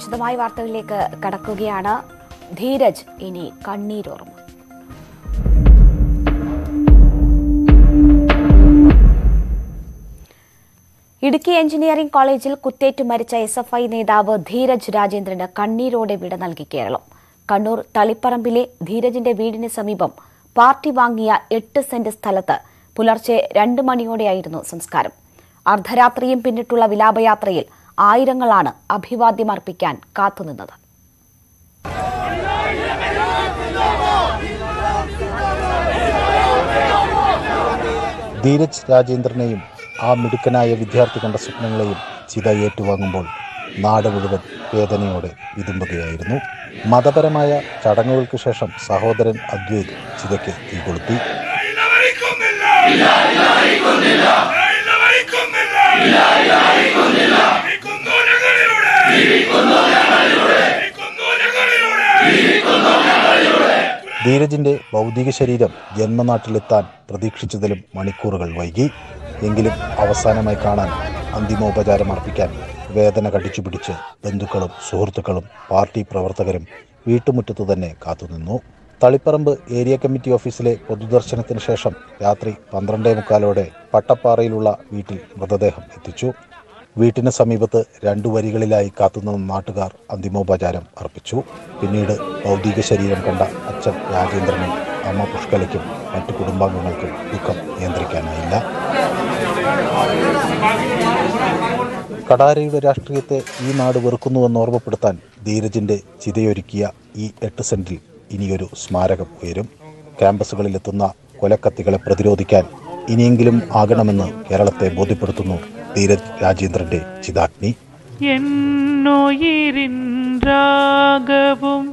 വിശദമായ വാർത്തകളിലേക്ക് കടക്കുകയാണ് ധീരജ് ഇനി കണ്ണീരോർമ്മ ഇടുക്കി എഞ്ചിനീയറിംഗ് കോളേജിൽ കുത്തേറ്റു മരിച്ച എസ് എഫ് ഐ നേതാവ് ധീരജ് രാജേന്ദ്രന് കണ്ണീരോടെ വിട നൽകി കേരളം കണ്ണൂർ തളിപ്പറമ്പിലെ ധീരജിന്റെ വീടിന് സമീപം പാർട്ടി വാങ്ങിയ എട്ട് സെന്റ് സ്ഥലത്ത് പുലർച്ചെ രണ്ട് മണിയോടെയായിരുന്നു സംസ്കാരം അർദ്ധരാത്രിയും പിന്നിട്ടുള്ള വിലാപയാത്രയിൽ ആയിരങ്ങളാണ് അഭിവാദ്യമർപ്പിക്കാൻ കാത്തുനിന്നത് ധീരജ് രാജേന്ദ്രനെയും ആ മിടുക്കനായ വിദ്യാർത്ഥി കണ്ട സ്വപ്നങ്ങളെയും ചിത ഏറ്റുവാങ്ങുമ്പോൾ നാട് മുഴുവൻ വേദനയോടെ വിതുമ്പുകയായിരുന്നു മതപരമായ ചടങ്ങുകൾക്ക് ശേഷം സഹോദരൻ അദ്വൈത് ചിതയ്ക്ക് തീ കൊളുത്തി ധീരജിന്റെ ഭൗതിക ശരീരം ജന്മനാട്ടിലെത്താൻ പ്രതീക്ഷിച്ചതിലും മണിക്കൂറുകൾ വൈകി എങ്കിലും അവസാനമായി കാണാൻ അന്തിമോപചാരം അർപ്പിക്കാൻ വേദന കടിച്ചുപിടിച്ച് ബന്ധുക്കളും സുഹൃത്തുക്കളും പാർട്ടി പ്രവർത്തകരും വീട്ടുമുറ്റത്തു തന്നെ കാത്തുനിന്നു തളിപ്പറമ്പ് ഏരിയ കമ്മിറ്റി ഓഫീസിലെ പൊതുദർശനത്തിന് ശേഷം രാത്രി പന്ത്രണ്ടേ മുക്കാലോടെ പട്ടപ്പാറയിലുള്ള വീട്ടിൽ മൃതദേഹം എത്തിച്ചു വീട്ടിന് സമീപത്ത് രണ്ടു വരികളിലായി കാത്തുനിന്ന നാട്ടുകാർ അന്തിമോപചാരം അർപ്പിച്ചു പിന്നീട് ഭൗതിക ശരീരം കണ്ട അച്ഛൻ രാജേന്ദ്രനും അമ്മ പുഷ്കലയ്ക്കും മറ്റു കുടുംബാംഗങ്ങൾക്കും ദുഃഖം നിയന്ത്രിക്കാനായില്ല കടാരയുടെ രാഷ്ട്രീയത്തെ ഈ നാട് വെറുക്കുന്നുവെന്ന് ഓർമ്മപ്പെടുത്താൻ ധീരജിന്റെ ചിതയൊരുക്കിയ ഈ എട്ട് സെന്റിൽ ഇനിയൊരു സ്മാരകം ഉയരും ക്യാമ്പസുകളിലെത്തുന്ന കൊലക്കത്തികളെ പ്രതിരോധിക്കാൻ ഇനിയെങ്കിലും ആകണമെന്ന് കേരളത്തെ ബോധ്യപ്പെടുത്തുന്നു ധീരജ് രാജേന്ദ്രന്റെ ചിതാഗ്നി என்னுயிரின் ராகவும்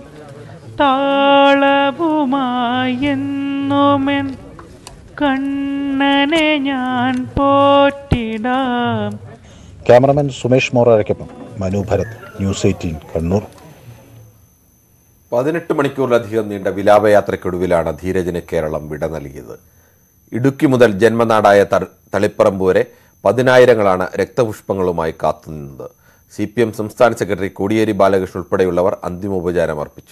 താളവുമായി എന്നുമെൻ കണ്ണനെ ഞാൻ പോറ്റിടാം ക്യാമറമാൻ സുമേഷ് മോറയ്ക്കൊപ്പം മനു ഭരത് ന്യൂസ് എയ്റ്റീൻ കണ്ണൂർ പതിനെട്ട് മണിക്കൂറിലധികം നീണ്ട വിലാപയാത്രയ്ക്കൊടുവിലാണ് ധീരജിന് കേരളം വിട നൽകിയത് ഇടുക്കി മുതൽ ജന്മനാടായ തർ- തളിപ്പറമ്പ് വരെ പതിനായിരങ്ങളാണ് രക്തപുഷ്പങ്ങളുമായി കാത്തുനിന്നത് സി പി എം സംസ്ഥാന സെക്രട്ടറി കോടിയേരി ബാലകൃഷ്ണൻ ഉൾപ്പെടെയുള്ളവർ അന്തിമോപചാരം അർപ്പിച്ചു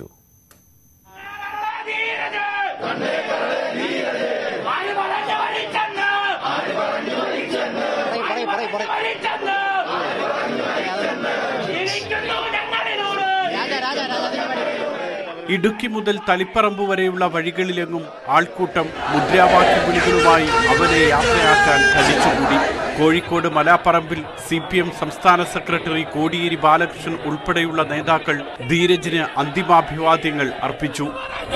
ഇടുക്കി മുതൽ തളിപ്പറമ്പ് വരെയുള്ള വഴികളിലെങ്ങും ആൾക്കൂട്ടം മുദ്രാവാക്യ വിളികളുമായി അവരെ യാത്രയാക്കാൻ തടിച്ചുകൂടി കോഴിക്കോട് മലാപ്പറമ്പിൽ സി പി എം സംസ്ഥാന സെക്രട്ടറി കോടിയേരി ബാലകൃഷ്ണൻ ഉൾപ്പെടെയുള്ള നേതാക്കൾ ധീരജിന് അന്തിമാഭിവാദ്യങ്ങൾ അർപ്പിച്ചു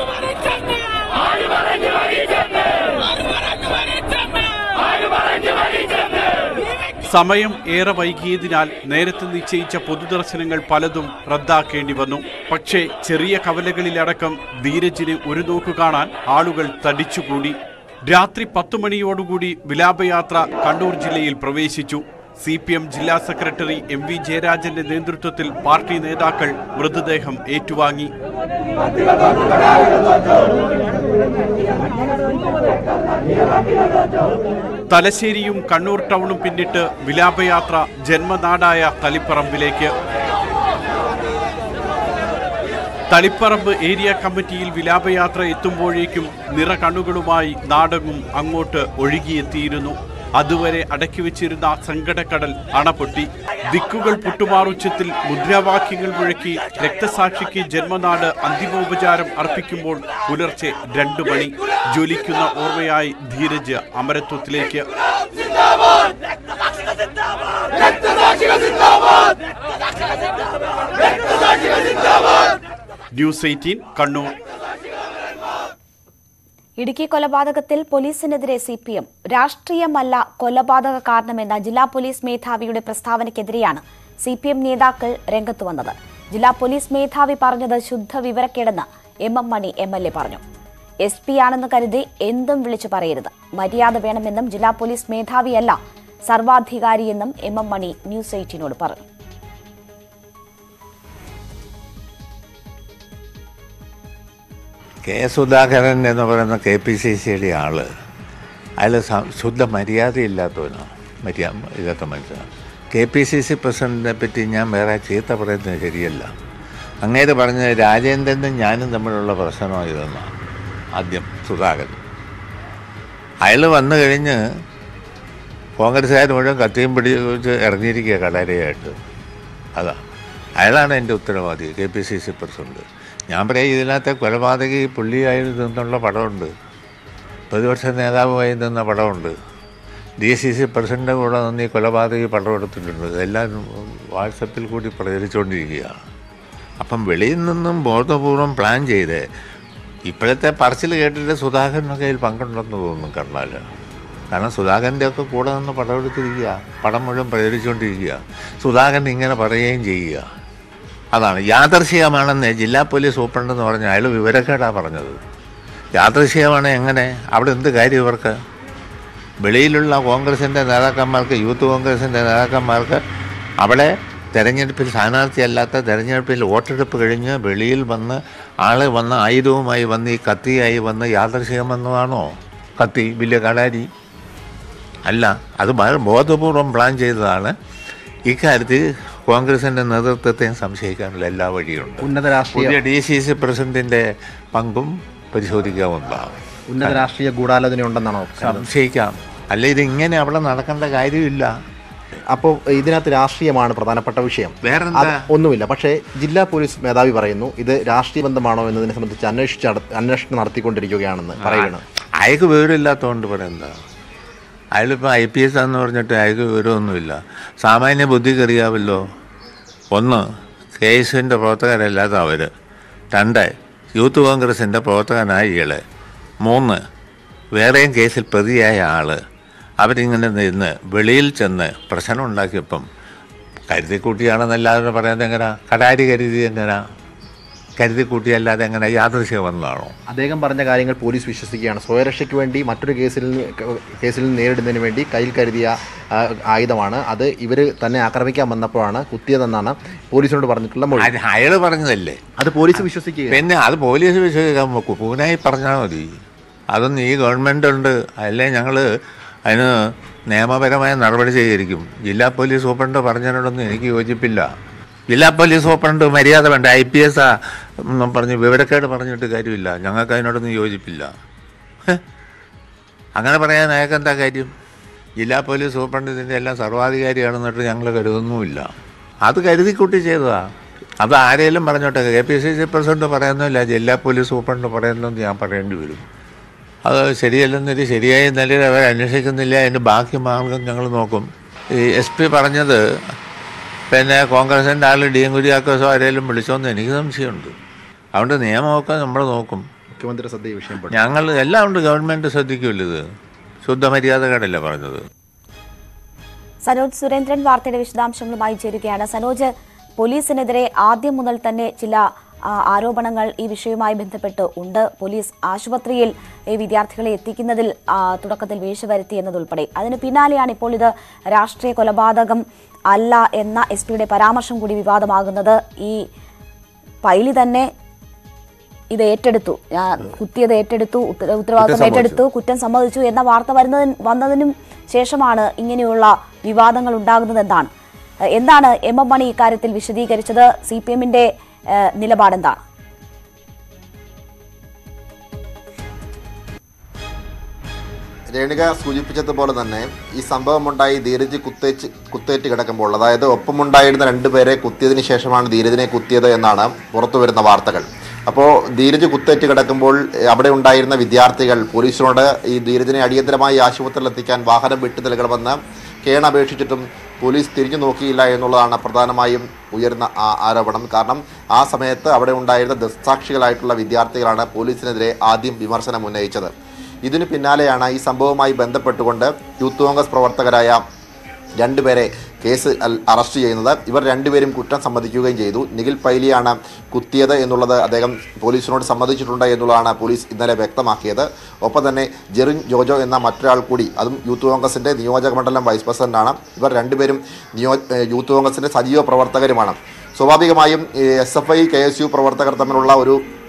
സമയം ഏറെ വൈകിയതിനാൽ നേരത്തെ നിശ്ചയിച്ച പൊതുദർശനങ്ങൾ പലതും റദ്ദാക്കേണ്ടി വന്നു പക്ഷേ ചെറിയ കവലകളിലടക്കം ധീരജിന് ഒരു നോക്ക് കാണാൻ ആളുകൾ തടിച്ചുകൂടി രാത്രി പത്തു മണിയോടുകൂടി വിലാപയാത്ര കണ്ണൂർ ജില്ലയിൽ പ്രവേശിച്ചു സി പി എം ജില്ലാ സെക്രട്ടറി എം വി ജയരാജന്റെ നേതൃത്വത്തിൽ പാർട്ടി നേതാക്കൾ മൃതദേഹം ഏറ്റുവാങ്ങി തലശ്ശേരിയും കണ്ണൂർ ടൗണും പിന്നിട്ട് വിലാപയാത്ര ജന്മനാടായ തളിപ്പറമ്പിലേക്ക് തളിപ്പറമ്പ് ഏരിയ കമ്മിറ്റിയിൽ വിലാപയാത്ര എത്തുമ്പോഴേക്കും നിറ കണ്ണുകളുമായി നാടകം അങ്ങോട്ട് ഒഴുകിയെത്തിയിരുന്നു അതുവരെ അടക്കി വെച്ചിരുന്ന സങ്കടക്കടൽ അണപൊട്ടി ദിക്കുകൾ പുട്ടുമാറുച്ചത്തിൽ മുദ്രാവാക്യങ്ങൾ മുഴക്കി രക്തസാക്ഷിക്ക് ജന്മനാട് അന്തിമോപചാരം അർപ്പിക്കുമ്പോൾ പുലർച്ചെ രണ്ടു മണി ജ്വലിക്കുന്ന ഓർമ്മയായി ധീരജ് അമരത്വത്തിലേക്ക് ന്യൂസ് എയ്റ്റീൻ കണ്ണൂർ ഇടുക്കി കൊലപാതകത്തിൽ പോലീസിനെതിരെ സി പി എം രാഷ്ട്രീയമല്ല കൊലപാതക കാരണമെന്ന ജില്ലാ പോലീസ് മേധാവിയുടെ പ്രസ്താവനയ്ക്കെതിരെയാണ് സി പി എം നേതാക്കൾ രംഗത്തു വന്നത് ജില്ലാ പോലീസ് മേധാവി പറഞ്ഞത് ശുദ്ധ വിവരക്കേടെന്ന് M M Mani M L A പറഞ്ഞു എസ് പി ആണെന്ന് കരുതി എന്തും വിളിച്ചു പറയരുത് മര്യാദ വേണമെന്നും ജില്ലാ പോലീസ് മേധാവിയല്ല സർവാധികാരിയെന്നും എം എം മണി ന്യൂസ് എയ്റ്റീനോട് പറഞ്ഞു കെ സുധാകരൻ എന്ന് പറയുന്ന കെ പി സി സിയുടെ ആള് അയാൾ ശുദ്ധ മര്യാദയില്ലാത്തവനാണ് മര്യാദ ഇല്ലാത്ത മനുഷ്യനാണ് കെ പി സി സി പ്രസിഡന്റിനെ പറ്റി ഞാൻ വേറെ ചീത്ത പറയുന്നത് ശരിയല്ല അങ്ങേര് പറഞ്ഞത് രാജേന്ദ്രനും ഞാനും തമ്മിലുള്ള പ്രശ്നമായതെന്നാണ് ആദ്യം സുധാകരൻ അയാൾ വന്നു കഴിഞ്ഞ് കോൺഗ്രസ്സുകാർ മുഴുവൻ കത്തിയും പിടിച്ച് ഇറങ്ങിയിരിക്കുക കടാരയായിട്ട് അതാ അയാളാണ് എൻ്റെ ഉത്തരവാദി K P C C president ഞാൻ പറയാം ഇതിനകത്തെ കൊലപാതകി പുള്ളിയായി നിന്നുള്ള പടമുണ്ട് പ്രതിപക്ഷ നേതാവുമായി നിന്ന പടമുണ്ട് ഡി സി സി പ്രസിഡൻ്റെ കൂടെ നിന്ന് ഈ കൊലപാതകി പടം എടുത്തിട്ടുണ്ട് ഇതെല്ലാം വാട്സപ്പിൽ കൂടി പ്രചരിച്ചുകൊണ്ടിരിക്കുകയാണ് അപ്പം വെളിയിൽ നിന്നും ബോധപൂർവം പ്ലാൻ ചെയ്ത് ഇപ്പോഴത്തെ പറച്ചിൽ കേട്ടിട്ട് സുധാകരനൊക്കെ അതിൽ പങ്കുണ്ടെന്ന് തോന്നുന്നു കണ്ടാൽ കാരണം സുധാകരൻ്റെ ഒക്കെ കൂടെ നിന്ന് പടം എടുത്തിരിക്കുക പടം മുഴുവൻ പ്രചരിച്ചുകൊണ്ടിരിക്കുക സുധാകരൻ ഇങ്ങനെ പറയുകയും ചെയ്യുക അതാണ് യാദർശികമാണെന്ന് ജില്ലാ പോലീസ് സൂപ്രണ്ട് എന്ന് പറഞ്ഞ അയാൾ വിവരക്കേടാണ് പറഞ്ഞത് യാദൃശ്യമാണ് എങ്ങനെ അവിടെ എന്ത് കാര്യം ഇവർക്ക് വെളിയിലുള്ള കോൺഗ്രസിൻ്റെ നേതാക്കന്മാർക്ക് യൂത്ത് കോൺഗ്രസിൻ്റെ നേതാക്കന്മാർക്ക് അവിടെ തെരഞ്ഞെടുപ്പിൽ സ്ഥാനാർത്ഥിയല്ലാത്ത തെരഞ്ഞെടുപ്പിൽ വോട്ടെടുപ്പ് കഴിഞ്ഞ് വെളിയിൽ വന്ന് ആള് വന്ന് ആയുധവുമായി വന്ന് ഈ കത്തിയായി വന്ന് യാദൃശ്യം വന്നതാണോ കത്തി വലിയ കടാരി അല്ല അത് വളരെ ബോധപൂർവം പ്ലാൻ ചെയ്തതാണ് ഇക്കാര്യത്തിൽ കോൺഗ്രസിൻ്റെ നേതൃത്വത്തെയും സംശയിക്കാനുള്ള എല്ലാ വഴിയുണ്ട് ഉന്നത രാഷ്ട്രീയ പുതിയ ഡി സി സി പ്രസിഡന്റിൻ്റെ പങ്കും പരിശോധിക്കാവുന്നതാണ് ഉന്നത രാഷ്ട്രീയ ഗൂഢാലോചന ഉണ്ടെന്നാണോ സംശയിക്കാം അല്ല ഇത് ഇങ്ങനെ അവിടെ നടക്കേണ്ട കാര്യമില്ല അപ്പോൾ ഇതിനകത്ത് രാഷ്ട്രീയമാണ് പ്രധാനപ്പെട്ട വിഷയം വേറെന്താ? അത് ഒന്നുമില്ല പക്ഷേ ജില്ലാ പോലീസ് മേധാവി പറയുന്നു ഇത് രാഷ്ട്രീയ ബന്ധമാണോ എന്നതിനെ സംബന്ധിച്ച് അന്വേഷിച്ച് നട- അന്വേഷണം നടത്തിക്കൊണ്ടിരിക്കുകയാണെന്ന് പറയുകയാണ് അയാൾക്ക് വിവരമില്ലാത്തതുകൊണ്ട് പറയുന്നതാ അയാളിപ്പോൾ ഐ പി എസ് ആണെന്ന് പറഞ്ഞിട്ട് അയാൾക്ക് വിവരമൊന്നുമില്ല സാമാന്യ ബുദ്ധിക്ക് അറിയാമല്ലോ ഒന്ന് കെ എസിൻ്റെ പ്രവർത്തകരല്ലാത്ത അവർ രണ്ട് യൂത്ത് കോൺഗ്രസിൻ്റെ പ്രവർത്തകനായ ഇയാള് മൂന്ന് വേറെയും കേസിൽ പ്രതിയായ ആൾ അവരിങ്ങനെ നിന്ന് വെളിയിൽ ചെന്ന് പ്രശ്നം ഉണ്ടാക്കിയപ്പം കരുതിക്കൂട്ടിയാണെന്നല്ലാതെ പറയുന്നത് എങ്ങനെയാ കടാരി കരുതി എങ്ങനെയാ കരുതിക്കൂട്ടിയല്ലാതെ എങ്ങനെ യാദൃശ്യം വന്നതാണോ അദ്ദേഹം പറഞ്ഞ കാര്യങ്ങൾ പോലീസ് വിശ്വസിക്കുകയാണ് സ്വയരക്ഷയ്ക്ക് വേണ്ടി മറ്റൊരു കേസിൽ നിന്ന് കേസിൽ നിന്ന് നേരിടുന്നതിന് വേണ്ടി കയ്യിൽ കരുതിയ ആ, ആയുധമാണ് അത് ഇവർ തന്നെ ആക്രമിക്കാൻ വന്നപ്പോഴാണ് കുത്തിയതെന്നാണ് പോലീസിനോട് പറഞ്ഞിട്ടുള്ള മൊഴി അത് അയാൾ പറഞ്ഞതല്ലേ അത് പോലീസ് വിശ്വസിക്കുക പിന്നെ അത് പോലീസ് വിശ്വസിക്കാൻ നോക്കൂ പൂനായി പറഞ്ഞാൽ മതി അതൊന്നും ഈ ഗവൺമെൻറ് ഉണ്ട് അല്ലേ ഞങ്ങൾ അതിന് നിയമപരമായ നടപടി സ്വീകരിക്കും ജില്ലാ പോലീസ് സൂപ്രണ്ട് പറഞ്ഞതിനോടൊന്നും എനിക്ക് യോജിപ്പില്ല ജില്ലാ പോലീസ് സൂപ്രണ്ട് മര്യാദ വേണ്ട ഐ പി എസ് പറഞ്ഞ് വിവരക്കേട് പറഞ്ഞിട്ട് കാര്യമില്ല ഞങ്ങൾക്ക് അതിനോടൊന്നും യോജിപ്പില്ല ഹെ. അങ്ങനെ പറയാൻ അയാൾക്ക് എന്താ കാര്യം ജില്ലാ പോലീസ് സൂപ്രണ്ട് ഇതിൻ്റെ എല്ലാം സർവാധികാരിയാണെന്നിട്ട് ഞങ്ങൾ കരുതുന്നുമില്ല അത് കരുതിക്കൂട്ടി ചെയ്തതാ അത് ആരെങ്കിലും പറഞ്ഞോട്ടെ K P C C president പറയുന്നില്ല ജില്ലാ പോലീസ് സൂപ്രണ്ട് പറയുന്നെന്ന് ഞാൻ പറയേണ്ടി വരും അത് ശരിയല്ലെന്നൊരു ശരിയായ നിലയിൽ അവർ അന്വേഷിക്കുന്നില്ല അതിൻ്റെ ബാക്കി മാർഗം ഞങ്ങൾ നോക്കും ഈ എസ് പി പറഞ്ഞത് പിന്നെ കോൺഗ്രസിൻ്റെ ആൾ ഡി എം കുര്യാക്കോസോ ആരെങ്കിലും വിളിച്ചോന്ന് എനിക്ക് സംശയമുണ്ട് അതുകൊണ്ട് നിയമമൊക്കെ നമ്മൾ നോക്കും മുഖ്യമന്ത്രി ശ്രദ്ധ ഈ വിഷയം പെടും ഞങ്ങൾ എല്ലാം ഉണ്ട് ഗവൺമെൻറ് ശ്രദ്ധിക്കുമല്ലോ ഇത് ശുദ്ധമര്യാദകേടല്ലേ പറഞ്ഞത് സനോജ് സുരേന്ദ്രൻ വാർത്തയുടെ വിശദാംശങ്ങളുമായി ചേരുകയാണ് സനോജ് പോലീസിനെതിരെ ആദ്യം മുതൽ തന്നെ ചില ആ, ആരോപണങ്ങൾ ഈ വിഷയവുമായി ബന്ധപ്പെട്ട് ഉണ്ട് പോലീസ് ആശുപത്രിയിൽ ഈ വിദ്യാർത്ഥികളെ എത്തിക്കുന്നതിൽ ആ, തുടക്കത്തിൽ വീഴ്ച വരുത്തി എന്നതുൾപ്പെടെ അതിന് പിന്നാലെയാണ് ഇപ്പോൾ ഇത് രാഷ്ട്രീയ കൊലപാതകം അല്ല എന്ന എസ് പിയുടെ പരാമർശം കൂടി വിവാദമാകുന്നത് ഈ പൈലി തന്നെ ഇത് ഏറ്റെടുത്തു ആ, കുത്തിയത് ഏറ്റെടുത്തു ഉത്തര- ഉത്തരവാദിത്തം ഏറ്റെടുത്ു കുറ്റം സമ്മതിച്ചു എന്ന വാർത്ത വരുന്നതിന് വന്നതിനും ശേഷമാണ് ഇങ്ങനെയുള്ള വിവാദങ്ങൾ ഉണ്ടാകുന്നത് എന്താണ് ഏഹ് എന്താണ് എം എം മണി ഇക്കാര്യത്തിൽ വിശദീകരിച്ചത് സി പി എമ്മിന്റെ നിലപാടെന്താണ് രേണുക സൂചിപ്പിച്ചതുപോലെ തന്നെ ഈ സംഭവമുണ്ടായി ധീരജ് കുത്തേച്ച് കുത്തേറ്റ് കിടക്കുമ്പോൾ അതായത് ഒപ്പമുണ്ടായിരുന്ന രണ്ടുപേരെ കുത്തിയതിന് ശേഷമാണ് ധീരജിനെ കുത്തിയത് എന്നാണ് പുറത്തു വരുന്ന വാർത്തകൾ അപ്പോൾ ധീരജ് കുത്തേറ്റ് കിടക്കുമ്പോൾ എ, അവിടെ ഉണ്ടായിരുന്ന വിദ്യാർത്ഥികൾ പോലീസിനോട് ഈ ധീരജിനെ അടിയന്തരമായി ആശുപത്രിയിൽ എത്തിക്കാൻ വാഹനം വിട്ടു നൽകണമെന്ന് കേണപേക്ഷിച്ചിട്ടും പോലീസ് തിരിഞ്ഞു നോക്കിയില്ല എന്നുള്ളതാണ് പ്രധാനമായും ഉയർന്ന ആ- ആരോപണം കാരണം ആ സമയത്ത് അവിടെ ഉണ്ടായിരുന്ന ദൃക്സാക്ഷികളായിട്ടുള്ള വിദ്യാർത്ഥികളാണ് പോലീസിനെതിരെ ആദ്യം വിമർശനം ഉന്നയിച്ചത് ഇതിനു പിന്നാലെയാണ് ഈ സംഭവവുമായി ബന്ധപ്പെട്ടുകൊണ്ട് യൂത്ത് കോൺഗ്രസ് പ്രവർത്തകരായ രണ്ടുപേരെ കേസ് അൽ- അറസ്റ്റ് ചെയ്യുന്നത് ഇവർ രണ്ടുപേരും കുറ്റം സമ്മതിക്കുകയും ചെയ്തു നിഖിൽ പൈലിയാണ് കുത്തിയത് എന്നുള്ളത് അദ്ദേഹം പോലീസിനോട് സമ്മതിച്ചിട്ടുണ്ട് എന്നുള്ളതാണ് പോലീസ് ഇന്നലെ വ്യക്തമാക്കിയത് ഒപ്പം തന്നെ ജെറിൻ ജോജോ എന്ന മറ്റൊരാൾ കൂടി അതും യൂത്ത് കോൺഗ്രസിൻ്റെ നിയോജക മണ്ഡലം വൈസ് പ്രസിഡന്റാണ് ഇവർ രണ്ടുപേരും നിയോ ഏഹ് യൂത്ത് കോൺഗ്രസിൻ്റെ സജീവ പ്രവർത്തകരുമാണ് സ്വാഭാവികമായും S F I K S U പ്രവർത്തകർ തമ്മിലുള്ള ഒരു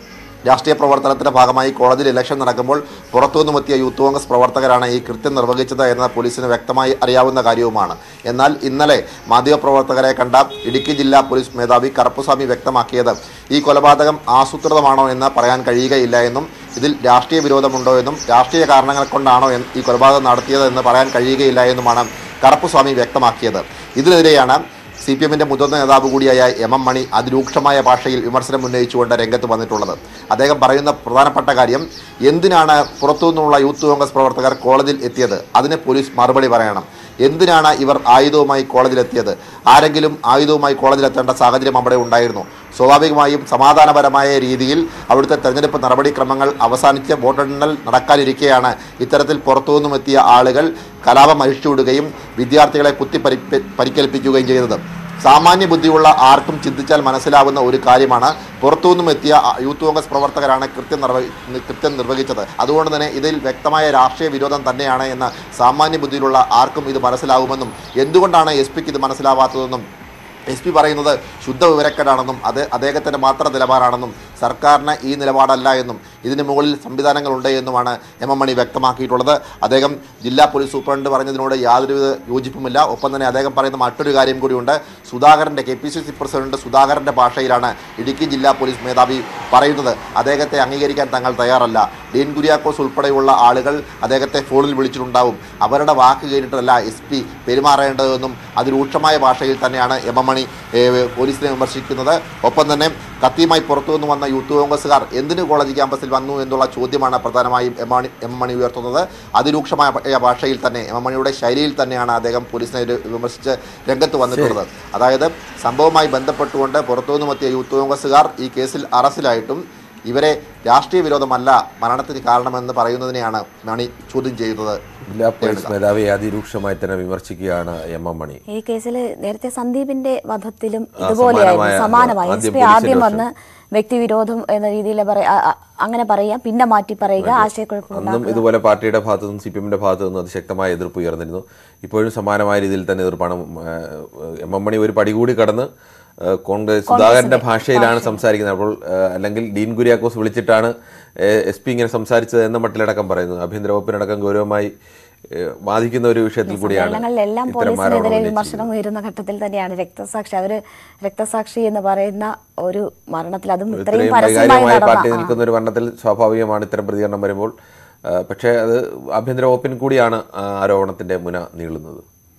രാഷ്ട്രീയ പ്രവർത്തനത്തിന്റെ ഭാഗമായി കോളേജിൽ ഇലക്ഷൻ നടക്കുമ്പോൾ പുറത്തുനിന്നുമെത്തിയ യൂത്ത് കോൺഗ്രസ് പ്രവർത്തകരാണ് ഈ കൃത്യം നിർവഹിച്ചത് എന്നത് പോലീസിന് വ്യക്തമായി അറിയാവുന്ന കാര്യവുമാണ് എന്നാൽ ഇന്നലെ മാധ്യമപ്രവർത്തകരെ കണ്ട ഇടുക്കി ജില്ലാ പോലീസ് മേധാവി കറുപ്പുസ്വാമി വ്യക്തമാക്കിയത് ഈ കൊലപാതകം ആസൂത്രിതമാണോ എന്ന് പറയാൻ കഴിയുകയില്ല എന്നും ഇതിൽ രാഷ്ട്രീയ വിരോധമുണ്ടോ എന്നും രാഷ്ട്രീയ കാരണങ്ങൾ കൊണ്ടാണോ എന്ന് ഈ കൊലപാതകം നടത്തിയത് എന്ന് പറയാൻ കഴിയുകയില്ല എന്നുമാണ് കറുപ്പുസ്വാമി വ്യക്തമാക്കിയത് ഇതിനെതിരെയാണ് സി പി എമ്മിൻ്റെ മുതിർന്ന നേതാവ് കൂടിയായ എം എം മണി അതിരൂക്ഷമായ ഭാഷയിൽ വിമർശനം ഉന്നയിച്ചുകൊണ്ട് രംഗത്ത് വന്നിട്ടുള്ളത് അദ്ദേഹം പറയുന്ന പ്രധാനപ്പെട്ട കാര്യം എന്തിനാണ് പുറത്തുനിന്നുള്ള യൂത്ത് കോൺഗ്രസ് പ്രവർത്തകർ കോളേജിൽ എത്തിയത് അതിന് പോലീസ് മറുപടി പറയണം എന്തിനാണ് ഇവർ ആയുധവുമായി കോളേജിലെത്തിയത് ആരെങ്കിലും ആയുധവുമായി കോളേജിലെത്തേണ്ട സാഹചര്യം അവിടെ ഉണ്ടായിരുന്നു സ്വാഭാവികമായും സമാധാനപരമായ രീതിയിൽ അവിടുത്തെ തെരഞ്ഞെടുപ്പ് നടപടിക്രമങ്ങൾ അവസാനിച്ച് വോട്ടെണ്ണൽ നടക്കാനിരിക്കെയാണ് ഇത്തരത്തിൽ പുറത്തുനിന്നും എത്തിയ ആളുകൾ കലാപം അഴിച്ചുവിടുകയും വിദ്യാർത്ഥികളെ കുത്തി പരി പരിക്കേൽപ്പിക്കുകയും ചെയ്തത് സാമാന്യ ബുദ്ധിയുള്ള ആർക്കും ചിന്തിച്ചാൽ മനസ്സിലാവുന്ന ഒരു കാര്യമാണ് പുറത്തുനിന്നും എത്തിയ ആ യൂത്ത് കോൺഗ്രസ് പ്രവർത്തകരാണ് കൃത്യം നിർവഹി കൃത്യം നിർവഹിച്ചത് അതുകൊണ്ട് തന്നെ ഇതിൽ വ്യക്തമായ രാഷ്ട്രീയ വിരോധം തന്നെയാണ് എന്ന് സാമാന്യ ബുദ്ധിയിലുള്ള ആർക്കും ഇത് മനസ്സിലാവുമെന്നും എന്തുകൊണ്ടാണ് എസ് പിക്ക് ഇത് മനസ്സിലാവാത്തതെന്നും എസ് പി പറയുന്നത് ശുദ്ധ വിവരക്കേടാണെന്നും അത് അദ്ദേഹത്തിൻ്റെ മാത്രം നിലപാടാണെന്നും സർക്കാരിന് ഈ നിലപാടല്ല എന്നും ഇതിന് മുകളിൽ സംവിധാനങ്ങളുണ്ട് എന്നുമാണ് എം എം മണി വ്യക്തമാക്കിയിട്ടുള്ളത് അദ്ദേഹം ജില്ലാ പോലീസ് സൂപ്രണ്ട് പറഞ്ഞതിനോട് യാതൊരുവിധ യോജിപ്പുമില്ല ഒപ്പം തന്നെ അദ്ദേഹം പറയുന്ന മറ്റൊരു കാര്യം കൂടിയുണ്ട് സുധാകരൻ്റെ K P C C president സുധാകരൻ്റെ ഭാഷയിലാണ് ഇടുക്കി ജില്ലാ പോലീസ് മേധാവി പറയുന്നത് അദ്ദേഹത്തെ അംഗീകരിക്കാൻ തങ്ങൾ തയ്യാറല്ല ഡീൻ കുര്യാക്കോസ് ഉൾപ്പെടെയുള്ള ആളുകൾ അദ്ദേഹത്തെ ഫോണിൽ വിളിച്ചിട്ടുണ്ടാവും അവരുടെ വാക്ക് കേട്ടിട്ടല്ല എസ് പി പെരുമാറേണ്ടതെന്നും അതിരൂക്ഷമായ ഭാഷയിൽ തന്നെയാണ് എം എം മണി ഏഹ്, പോലീസിനെ വിമർശിക്കുന്നത് ഒപ്പം തന്നെ കത്തിയുമായി പുറത്തുനിന്ന് വന്ന യൂത്ത് കോൺഗ്രസ്സുകാർ എന്തിന് കോളേജ് ക്യാമ്പസിൽ വന്നു എന്നുള്ള ചോദ്യമാണ് പ്രധാനമായും എം മണി എം മണി ഉയർത്തുന്നത് അതിരൂക്ഷമായ ഭ- ഭാഷയിൽ തന്നെ എം മണിയുടെ ശൈലിയിൽ തന്നെയാണ് അദ്ദേഹം പോലീസിനെ ഒരു വിമർശിച്ച് രംഗത്ത് വന്നിട്ടുള്ളത് അതായത് സംഭവവുമായി ബന്ധപ്പെട്ടുകൊണ്ട് പുറത്തുനിന്നുമെത്തിയ യൂത്ത് കോൺഗ്രസ്സുകാർ ഈ കേസിൽ അറസ്റ്റിലായിട്ടും ഇവരെ രാഷ്ട്രീയ വിരോധമല്ല മരണത്തിന് കാരണമെന്ന് പറയുന്നതിനെയാണ് മണി ചോദ്യം ചെയ്യുന്നത് ജില്ലാ പോലീസ് മേധാവിയെ അതിരൂക്ഷമായി തന്നെ വിമർശിക്കുകയാണ് എം എം മണി ഈ കേസിൽ നേരത്തെ സന്ദീപിന്റെ വധത്തിലും ആ, ഇതുപോലെയായിരുന്നു സമാനമായ- സമാനമായി എസ് ആദ്യം പി പോലീസിന്റെ ആദ്യം വശം. വന്ന് വ്യക്തിവിരോധം എന്ന രീതിയിൽ പറയ- ആ, ആ, അങ്ങനെ പറയാം പിന്നെ മാറ്റി പറയുക ആശയക്കുഴപ്പം അന്നും ഇതുപോലെ പാർട്ടിയുടെ ഭാഗത്തു നിന്നും സി പി എമ്മിന്റെ ഭാഗത്തു നിന്നും അതിശക്തമായ എതിർപ്പ് ഉയർന്നിരുന്നു ഇപ്പോഴും സമാനമായ രീതിയിൽ തന്നെ എതിർപ്പാണ് ഏഹ്, എം എം മണി ഒരു പടി കൂടി കടന്ന് ഏഹ്, കോൺഗ്രസ് സുധാകരന്റെ ഭാഷയിലാണ് സംസാരിക്കുന്നത് അപ്പോൾ ഏഹ്, അല്ലെങ്കിൽ ഡീൻ കുര്യാക്കോസ് വിളിച്ചിട്ടാണ് എസ് പി ഇങ്ങനെ സംസാരിച്ചത് എന്ന മട്ടിലടക്കം പറയുന്നു ആഭ്യന്തര വകുപ്പിനടക്കം ഗൗരവമായി ഏഹ്, ബാധിക്കുന്ന ഒരു വിഷയത്തിൽ കൂടിയാണ് സമ്മേളനങ്ങളിലെല്ലാം ഇത്തരം ആരോപണം പോലീസിനെതിരെ ഉന്നയിച്ചിരിക്കുന്നത്. വിമർശനം ഉയരുന്ന ഘട്ടത്തിൽ തന്നെയാണ് രക്തസാക്ഷി അവര് രക്തസാക്ഷി എന്ന് പറയുന്ന ഒരു മരണത്തിൽ അതും ഇത്രയും ഇത്രയും പരസ്യമായി വൈകാരികമായി പാർട്ടി നടന്ന ആ. നിൽക്കുന്ന ഒരു ഭരണത്തിൽ സ്വാഭാവികമാണ് ഇത്തരം പ്രതികരണം വരുമ്പോൾ ആ, പക്ഷേ അത് ആഭ്യന്തര വകുപ്പിന് കൂടിയാണ് ആ, ആരോപണത്തിന്റെ മുന നീളുന്നത്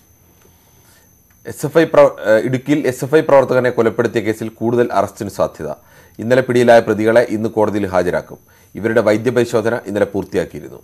എസ് എഫ് ഐ ഇടുക്കിയിൽ എസ് എഫ് ഐ പ്രവർത്തകനെ കൊലപ്പെടുത്തിയ കേസിൽ കൂടുതൽ അറസ്റ്റിന് സാധ്യത ഇന്നലെ പിടിയിലായ പ്രതികളെ ഇന്ന് കോടതിയിൽ ഹാജരാക്കും ഇവരുടെ വൈദ്യപരിശോധന ഇന്നലെ പൂർത്തിയാക്കിയിരുന്നു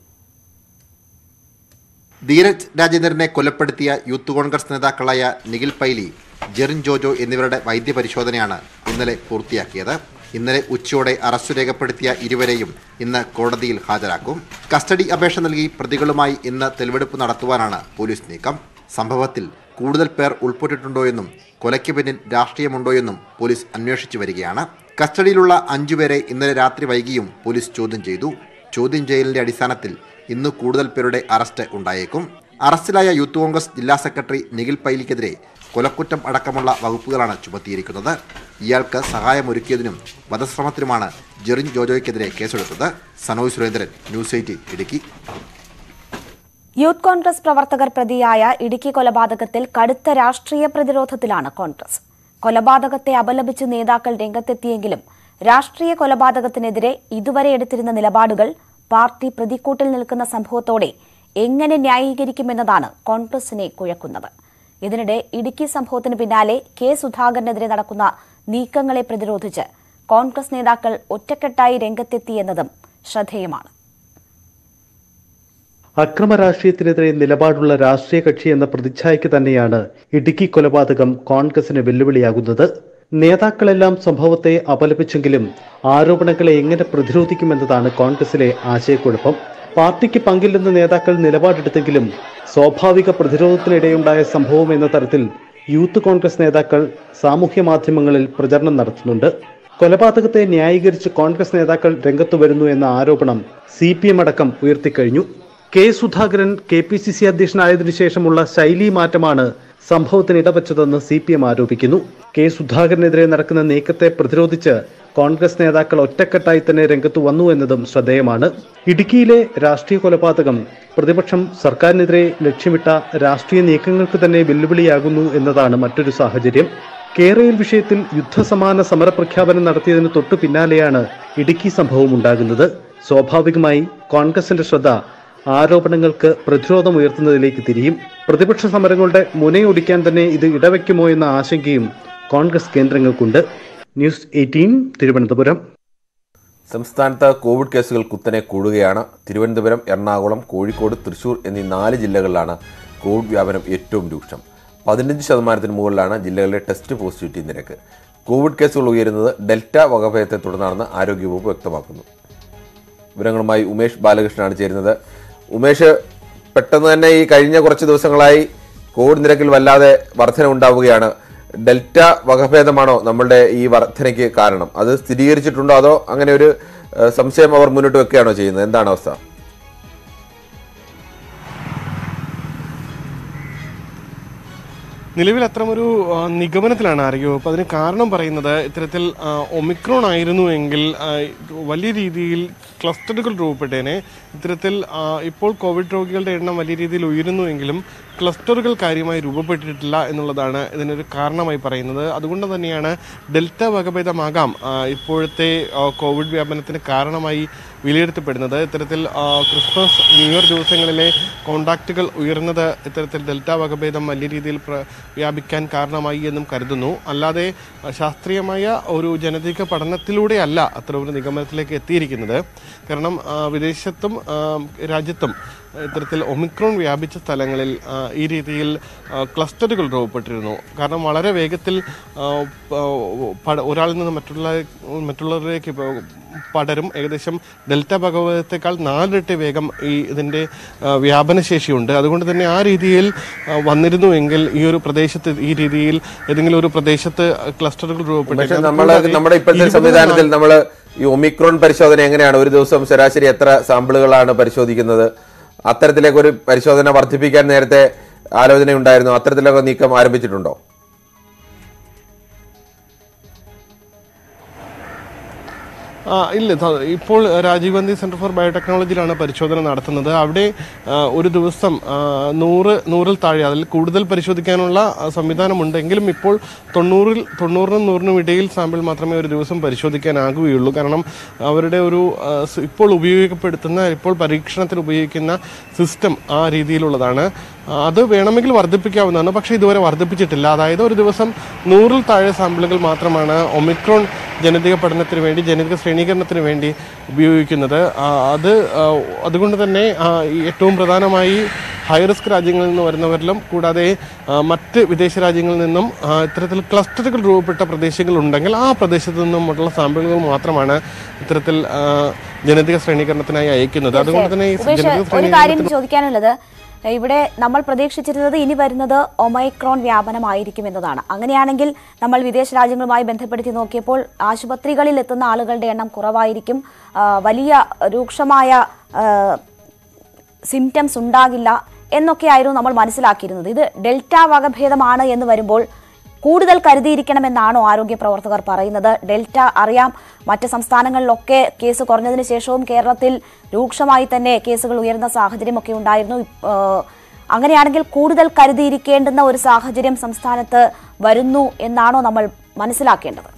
ധീരജ് രാജേന്ദ്രനെ കൊലപ്പെടുത്തിയ യൂത്ത് കോൺഗ്രസ് നേതാക്കളായ നിഖിൽ പൈലി ജെറിൻ ജോജോ എന്നിവരുടെ വൈദ്യപരിശോധനയാണ് ഇന്നലെ പൂർത്തിയാക്കിയത് ഇന്നലെ ഉച്ചയോടെ അറസ്റ്റ് രേഖപ്പെടുത്തിയ ഇരുവരെയും ഇന്ന് കോടതിയിൽ ഹാജരാക്കും കസ്റ്റഡി അപേക്ഷ നൽകി പ്രതികളുമായി ഇന്ന് തെളിവെടുപ്പ് നടത്തുവാനാണ് പോലീസ് നീക്കം സംഭവത്തിൽ കൂടുതൽ പേർ ഉൾപ്പെട്ടിട്ടുണ്ടോ എന്നും കൊലയ്ക്ക് പിന്നിൽ രാഷ്ട്രീയമുണ്ടോ എന്നും പോലീസ് അന്വേഷിച്ചു വരികയാണ് കസ്റ്റഡിയിലുള്ള അഞ്ചുപേരെ ഇന്നലെ രാത്രി വൈകിയും പോലീസ് ചോദ്യം ചെയ്തു ചോദ്യം ചെയ്യലിന്റെ അടിസ്ഥാനത്തിൽ ഇന്ന് കൂടുതൽ പേരുടെ അറസ്റ്റ് ഉണ്ടായേക്കും അറസ്റ്റിലായ യൂത്ത് കോൺഗ്രസ് ജില്ലാ സെക്രട്ടറി നിഖിൽ പൈലിക്കെതിരെ കൊലക്കുറ്റം അടക്കമുള്ള വകുപ്പുകളാണ് ചുമത്തിയിരിക്കുന്നത് ഇയാൾക്ക് സഹായമൊരുക്കിയതിനും വധശ്രമത്തിനുമാണ് ജെറിൻ ജോജോയ്ക്കെതിരെ കേസെടുത്തത് സനോജ് സുരേന്ദ്രൻ ന്യൂസ് എയ്റ്റീൻ ഇടുക്കി യൂത്ത് കോൺഗ്രസ് പ്രവർത്തകർ പ്രതിയായ ഇടുക്കി കൊലപാതകത്തിൽ കടുത്ത രാഷ്ട്രീയ പ്രതിരോധത്തിലാണ് കോൺഗ്രസ് കൊലപാതകത്തെ അപലപിച്ച് നേതാക്കൾ രംഗത്തെത്തിയെങ്കിലും രാഷ്ട്രീയ കൊലപാതകത്തിനെതിരെ ഇതുവരെ എടുത്തിരുന്ന നിലപാടുകൾ പാർട്ടി പ്രതിക്കൂട്ടിൽ നിൽക്കുന്ന സംഭവത്തോടെ എങ്ങനെ ന്യായീകരിക്കുമെന്നതാണ് കോൺഗ്രസിനെ കുഴക്കുന്നത് ഇതിനിടെ ഇടുക്കി സംഭവത്തിന് പിന്നാലെ കെ സുധാകരനെതിരെ നടക്കുന്ന നീക്കങ്ങളെ പ്രതിരോധിച്ച് കോൺഗ്രസ് നേതാക്കൾ ഒറ്റക്കെട്ടായി രംഗത്തെത്തിയെന്നതും ശ്രദ്ധേയമാണ് അക്രമ രാഷ്ട്രീയത്തിനെതിരെ നിലപാടുള്ള രാഷ്ട്രീയ കക്ഷി എന്ന പ്രതിച്ഛായയ്ക്ക് തന്നെയാണ് ഇടുക്കി കൊലപാതകം കോൺഗ്രസിന് വെല്ലുവിളിയാകുന്നത് നേതാക്കളെല്ലാം സംഭവത്തെ അപലപിച്ചെങ്കിലും ആരോപണങ്ങളെ എങ്ങനെ പ്രതിരോധിക്കുമെന്നതാണ് കോൺഗ്രസിലെ ആശയക്കുഴപ്പം പാർട്ടിക്ക് പങ്കില്ലെന്ന് നേതാക്കൾ നിലപാടെടുത്തെങ്കിലും സ്വാഭാവിക പ്രതിരോധത്തിനിടെയുണ്ടായ സംഭവം എന്ന തരത്തിൽ യൂത്ത് കോൺഗ്രസ് നേതാക്കൾ സാമൂഹ്യ മാധ്യമങ്ങളിൽ പ്രചരണം നടത്തുന്നുണ്ട് കൊലപാതകത്തെ ന്യായീകരിച്ച് കോൺഗ്രസ് നേതാക്കൾ രംഗത്തു വരുന്നു എന്ന ആരോപണം സി പി എം അടക്കം ഉയർത്തിക്കഴിഞ്ഞു K Sudhakaran K P C C അധ്യക്ഷനായതിനു ശേഷമുള്ള ശൈലി മാറ്റമാണ് സംഭവത്തിന് ഇടവച്ചതെന്ന് സി പി എം ആരോപിക്കുന്നു കെ സുധാകരനെതിരെ നടക്കുന്ന നീക്കത്തെ പ്രതിരോധിച്ച് കോൺഗ്രസ് നേതാക്കൾ ഒറ്റക്കെട്ടായി തന്നെ രംഗത്തു വന്നു എന്നതും ശ്രദ്ധേയമാണ് ഇടുക്കിയിലെ രാഷ്ട്രീയ കൊലപാതകം പ്രതിപക്ഷം സർക്കാരിനെതിരെ ലക്ഷ്യമിട്ട രാഷ്ട്രീയ നീക്കങ്ങൾക്ക് തന്നെ വെല്ലുവിളിയാകുന്നു എന്നതാണ് മറ്റൊരു സാഹചര്യം കേരയിൽ വിഷയത്തിൽ യുദ്ധസമാന സമരപ്രഖ്യാപനം നടത്തിയതിന് തൊട്ടു പിന്നാലെയാണ് ഇടുക്കി സംഭവം ഉണ്ടാകുന്നത് സ്വാഭാവികമായി കോൺഗ്രസിന്റെ ശ്രദ്ധ ആരോപണങ്ങൾക്ക് പ്രതിരോധം ഉയർത്തുന്നതിലേക്ക് തിരിയും പ്രതിപക്ഷ സമരങ്ങളുടെ മുനയൊടിക്കാൻ തന്നെ ഇത് ഇടവയ്ക്കുമോ എന്ന ആശങ്കയും കോൺഗ്രസ് കേന്ദ്രങ്ങൾക്കുണ്ട് ന്യൂസ് എയ്റ്റീൻ തിരുവനന്തപുരം സംസ്ഥാനത്ത് കോവിഡ് കേസുകൾ കുത്തനെ കൂടുകയാണ് തിരുവനന്തപുരം എറണാകുളം കോഴിക്കോട് തൃശൂർ എന്നീ നാല് ജില്ലകളിലാണ് കോവിഡ് വ്യാപനം ഏറ്റവും രൂക്ഷം പതിനഞ്ച് ശതമാനത്തിന് മുകളിലാണ് ജില്ലകളിലെ ടെസ്റ്റ് പോസിറ്റിവിറ്റി നിരക്ക് കോവിഡ് കേസുകൾ ഉയരുന്നത് ഡെൽറ്റ വകഭേദത്തെ തുടർന്നാണെന്ന് ആരോഗ്യവകുപ്പ് വ്യക്തമാക്കുന്നു വിവരങ്ങളുമായി ഉമേഷ് ബാലകൃഷ്ണനാണ് ചേരുന്നത് ഉമേഷ് പെട്ടെന്ന് തന്നെ ഈ കഴിഞ്ഞ കുറച്ച് ദിവസങ്ങളായി കോവിഡ് നിരക്കിൽ വല്ലാതെ വർധന ഉണ്ടാവുകയാണ് ഡെൽറ്റ വകഭേദമാണോ നമ്മളുടെ ഈ വർധനയ്ക്ക് കാരണം അത് സ്ഥിരീകരിച്ചിട്ടുണ്ടോ അതോ അങ്ങനെ ഒരു ഏഹ്, സംശയം അവർ മുന്നോട്ട് വെക്കുകയാണോ ചെയ്യുന്നത് എന്താണ് അവസ്ഥ നിലവിൽ അത്തരമൊരു ആ, നിഗമനത്തിലാണ് ആരോഗ്യവകുപ്പ് അതിന് കാരണം പറയുന്നത് ഇത്തരത്തിൽ ആ, ഒമിക്രോൺ ആയിരുന്നു എങ്കിൽ ആ, വലിയ രീതിയിൽ ക്ലസ്റ്ററുകൾ രൂപപ്പെട്ടേനെ ഇത്തരത്തിൽ ആ, ഇപ്പോൾ കോവിഡ് രോഗികളുടെ എണ്ണം വലിയ രീതിയിൽ ഉയരുന്നുവെങ്കിലും ക്ലസ്റ്ററുകൾ കാര്യമായി രൂപപ്പെട്ടിട്ടില്ല എന്നുള്ളതാണ് ഇതിനൊരു കാരണമായി പറയുന്നത് അതുകൊണ്ട് തന്നെയാണ് ഡെൽറ്റ വകഭേദമാകാം ആ, ഇപ്പോഴത്തെ ആ, കോവിഡ് വ്യാപനത്തിന് കാരണമായി വിലയിരുത്തപ്പെടുന്നത് ഇത്തരത്തിൽ ആ, ക്രിസ്മസ് ന്യൂ ഇയർ ദിവസങ്ങളിലെ കോണ്ടാക്റ്റുകൾ ഉയർന്നത് ഇത്തരത്തിൽ ഡെൽറ്റ വകഭേദം വലിയ രീതിയിൽ പ്ര- വ്യാപിക്കാൻ കാരണമായി എന്നും കരുതുന്നു അല്ലാതെ ആ, ശാസ്ത്രീയമായ ഒരു ജനതിക പഠനത്തിലൂടെയല്ല അത്തരം ഒരു നിഗമനത്തിലേക്ക് എത്തിയിരിക്കുന്നത് കാരണം ആ, വിദേശത്തും ആ, രാജ്യത്തും ഇത്തരത്തിൽ ഒമിക്രോൺ വ്യാപിച്ച സ്ഥലങ്ങളിൽ ആ, ഈ രീതിയിൽ ആ, ക്ലസ്റ്ററുകൾ രൂപപ്പെട്ടിരുന്നു കാരണം വളരെ വേഗത്തിൽ ആ, പ- പട- ഒരാളിൽ നിന്ന് മറ്റുള്ള മറ്റുള്ളവരിലേക്ക് പ- പടരും ഏകദേശം ഡെൽറ്റ ഭഗവതത്തെക്കാൾ നാലിരട്ടി വേഗം ഈ ഇതിൻ്റെ ആ, വ്യാപനശേഷിയുണ്ട് അതുകൊണ്ട് തന്നെ ആ രീതിയിൽ ആ, വന്നിരുന്നുവെങ്കിൽ ഈ ഒരു പ്രദേശത്ത് ഈ രീതിയിൽ ഏതെങ്കിലും ഒരു പ്രദേശത്ത് ക്ലസ്റ്ററുകൾ പക്ഷേ രൂപപ്പെട്ടേക്കാം. നമ്മള് കൂടാതെ നമ്മുടെ ഇപ്പോഴത്തെ ഇരുപത് സംവിധാനത്തിൽ നമ്മൾ ഈ ഒമിക്രോൺ പരിശോധന എങ്ങനെയാണ് ഒരു ദിവസം ശരാശരി എത്ര സാമ്പിളുകളാണ് പരിശോധിക്കുന്നത് അത്തരത്തിലേക്ക് ഒരു പരിശോധന വർദ്ധിപ്പിക്കാൻ നേരത്തെ ആലോചനയുണ്ടായിരുന്നു അത്തരത്തിലൊക്കെ നീക്കം ആരംഭിച്ചിട്ടുണ്ടോ ആ, ഇല്ല ത- ഇപ്പോൾ രാജീവ് ഗാന്ധി സെന്റർ ഫോർ ബയോടെക്നോളജിയിലാണ് പരിശോധന നടത്തുന്നത് അവിടെ ആ, ഒരു ദിവസം ആ, നൂറ് നൂറിൽ താഴെ അതിൽ കൂടുതൽ പരിശോധിക്കാനുള്ള ആ, സംവിധാനമുണ്ടെങ്കിലും ഇപ്പോൾ തൊണ്ണൂറിൽ തൊണ്ണൂറിനും നൂറിനും ഇടയിൽ സാമ്പിൾ മാത്രമേ ഒരു ദിവസം പരിശോധിക്കാനാകുകയുള്ളൂ കാരണം അവരുടെ ഒരു ആ, സ് ഇപ്പോൾ ഉപയോഗപ്പെടുത്തുന്ന ഇപ്പോൾ പരീക്ഷണത്തിൽ ഉപയോഗിക്കുന്ന സിസ്റ്റം ആ രീതിയിലുള്ളതാണ് ആ, അത് വേണമെങ്കിൽ വർദ്ധിപ്പിക്കാവുന്നതാണ് പക്ഷേ ഇതുവരെ വർദ്ധിപ്പിച്ചിട്ടില്ല അതായത് ഒരു ദിവസം നൂറിൽ താഴെ സാമ്പിളുകൾ മാത്രമാണ് ഒമിക്രോൺ ജനിതക പഠനത്തിന് വേണ്ടി ജനിതക ശ്രേണീകരണത്തിന് വേണ്ടി ഉപയോഗിക്കുന്നത് ആ, അത് ആ, അതുകൊണ്ട് തന്നെ ആ, ഈ ഏറ്റവും പ്രധാനമായി ഹൈ റിസ്ക് രാജ്യങ്ങളിൽ നിന്ന് വരുന്നവരിലും കൂടാതെ ആ, മറ്റ് വിദേശ രാജ്യങ്ങളിൽ നിന്നും ആ, ഇത്തരത്തിൽ ക്ലസ്റ്ററുകൾ രൂപപ്പെട്ട പ്രദേശങ്ങൾ ഉണ്ടെങ്കിൽ ആ പ്രദേശത്തു നിന്നുമുള്ള സാമ്പിളുകൾ മാത്രമാണ് ഇത്തരത്തിൽ ആ, ജനിതക ശ്രേണീകരണത്തിനായി അയക്കുന്നത് അതുകൊണ്ട് തന്നെ ഈ ഉപേഷ് ജനിതക ഒരു കാര്യം ശ്രേണീകരണത്തിന് ചോദിക്കാനുള്ളത് ഇവിടെ നമ്മൾ പ്രതീക്ഷിച്ചിരുന്നത് ഇനി വരുന്നത് ഒമൈക്രോൺ വ്യാപനമായിരിക്കും എന്നതാണ് അങ്ങനെയാണെങ്കിൽ നമ്മൾ വിദേശ രാജ്യങ്ങളുമായി ബന്ധപ്പെടുത്തി നോക്കിയപ്പോൾ ആശുപത്രികളിൽ എത്തുന്ന ആളുകളുടെ എണ്ണം കുറവായിരിക്കും ആ, വലിയ രൂക്ഷമായ സിംറ്റംസ് ഉണ്ടാകില്ല എന്നൊക്കെയായിരുന്നു നമ്മൾ മനസ്സിലാക്കിയിരുന്നത് ഇത് ഡെൽറ്റ വകഭേദമാണ് എന്ന് വരുമ്പോൾ കൂടുതൽ കരുതിയിരിക്കണമെന്നാണോ ആരോഗ്യ പ്രവർത്തകർ പറയുന്നത് ഡെൽറ്റ അറിയാം മറ്റ് സംസ്ഥാനങ്ങളിലൊക്കെ കേസ് കുറഞ്ഞതിന് ശേഷവും കേരളത്തിൽ രൂക്ഷമായി തന്നെ കേസുകൾ ഉയർന്ന സാഹചര്യമൊക്കെ ഉണ്ടായിരുന്നു ഇപ്പ- ഏഹ് അങ്ങനെയാണെങ്കിൽ കൂടുതൽ കരുതിയിരിക്കേണ്ടുന്ന ഒരു സാഹചര്യം സംസ്ഥാനത്ത് വരുന്നു എന്നാണോ നമ്മൾ മനസ്സിലാക്കേണ്ടത്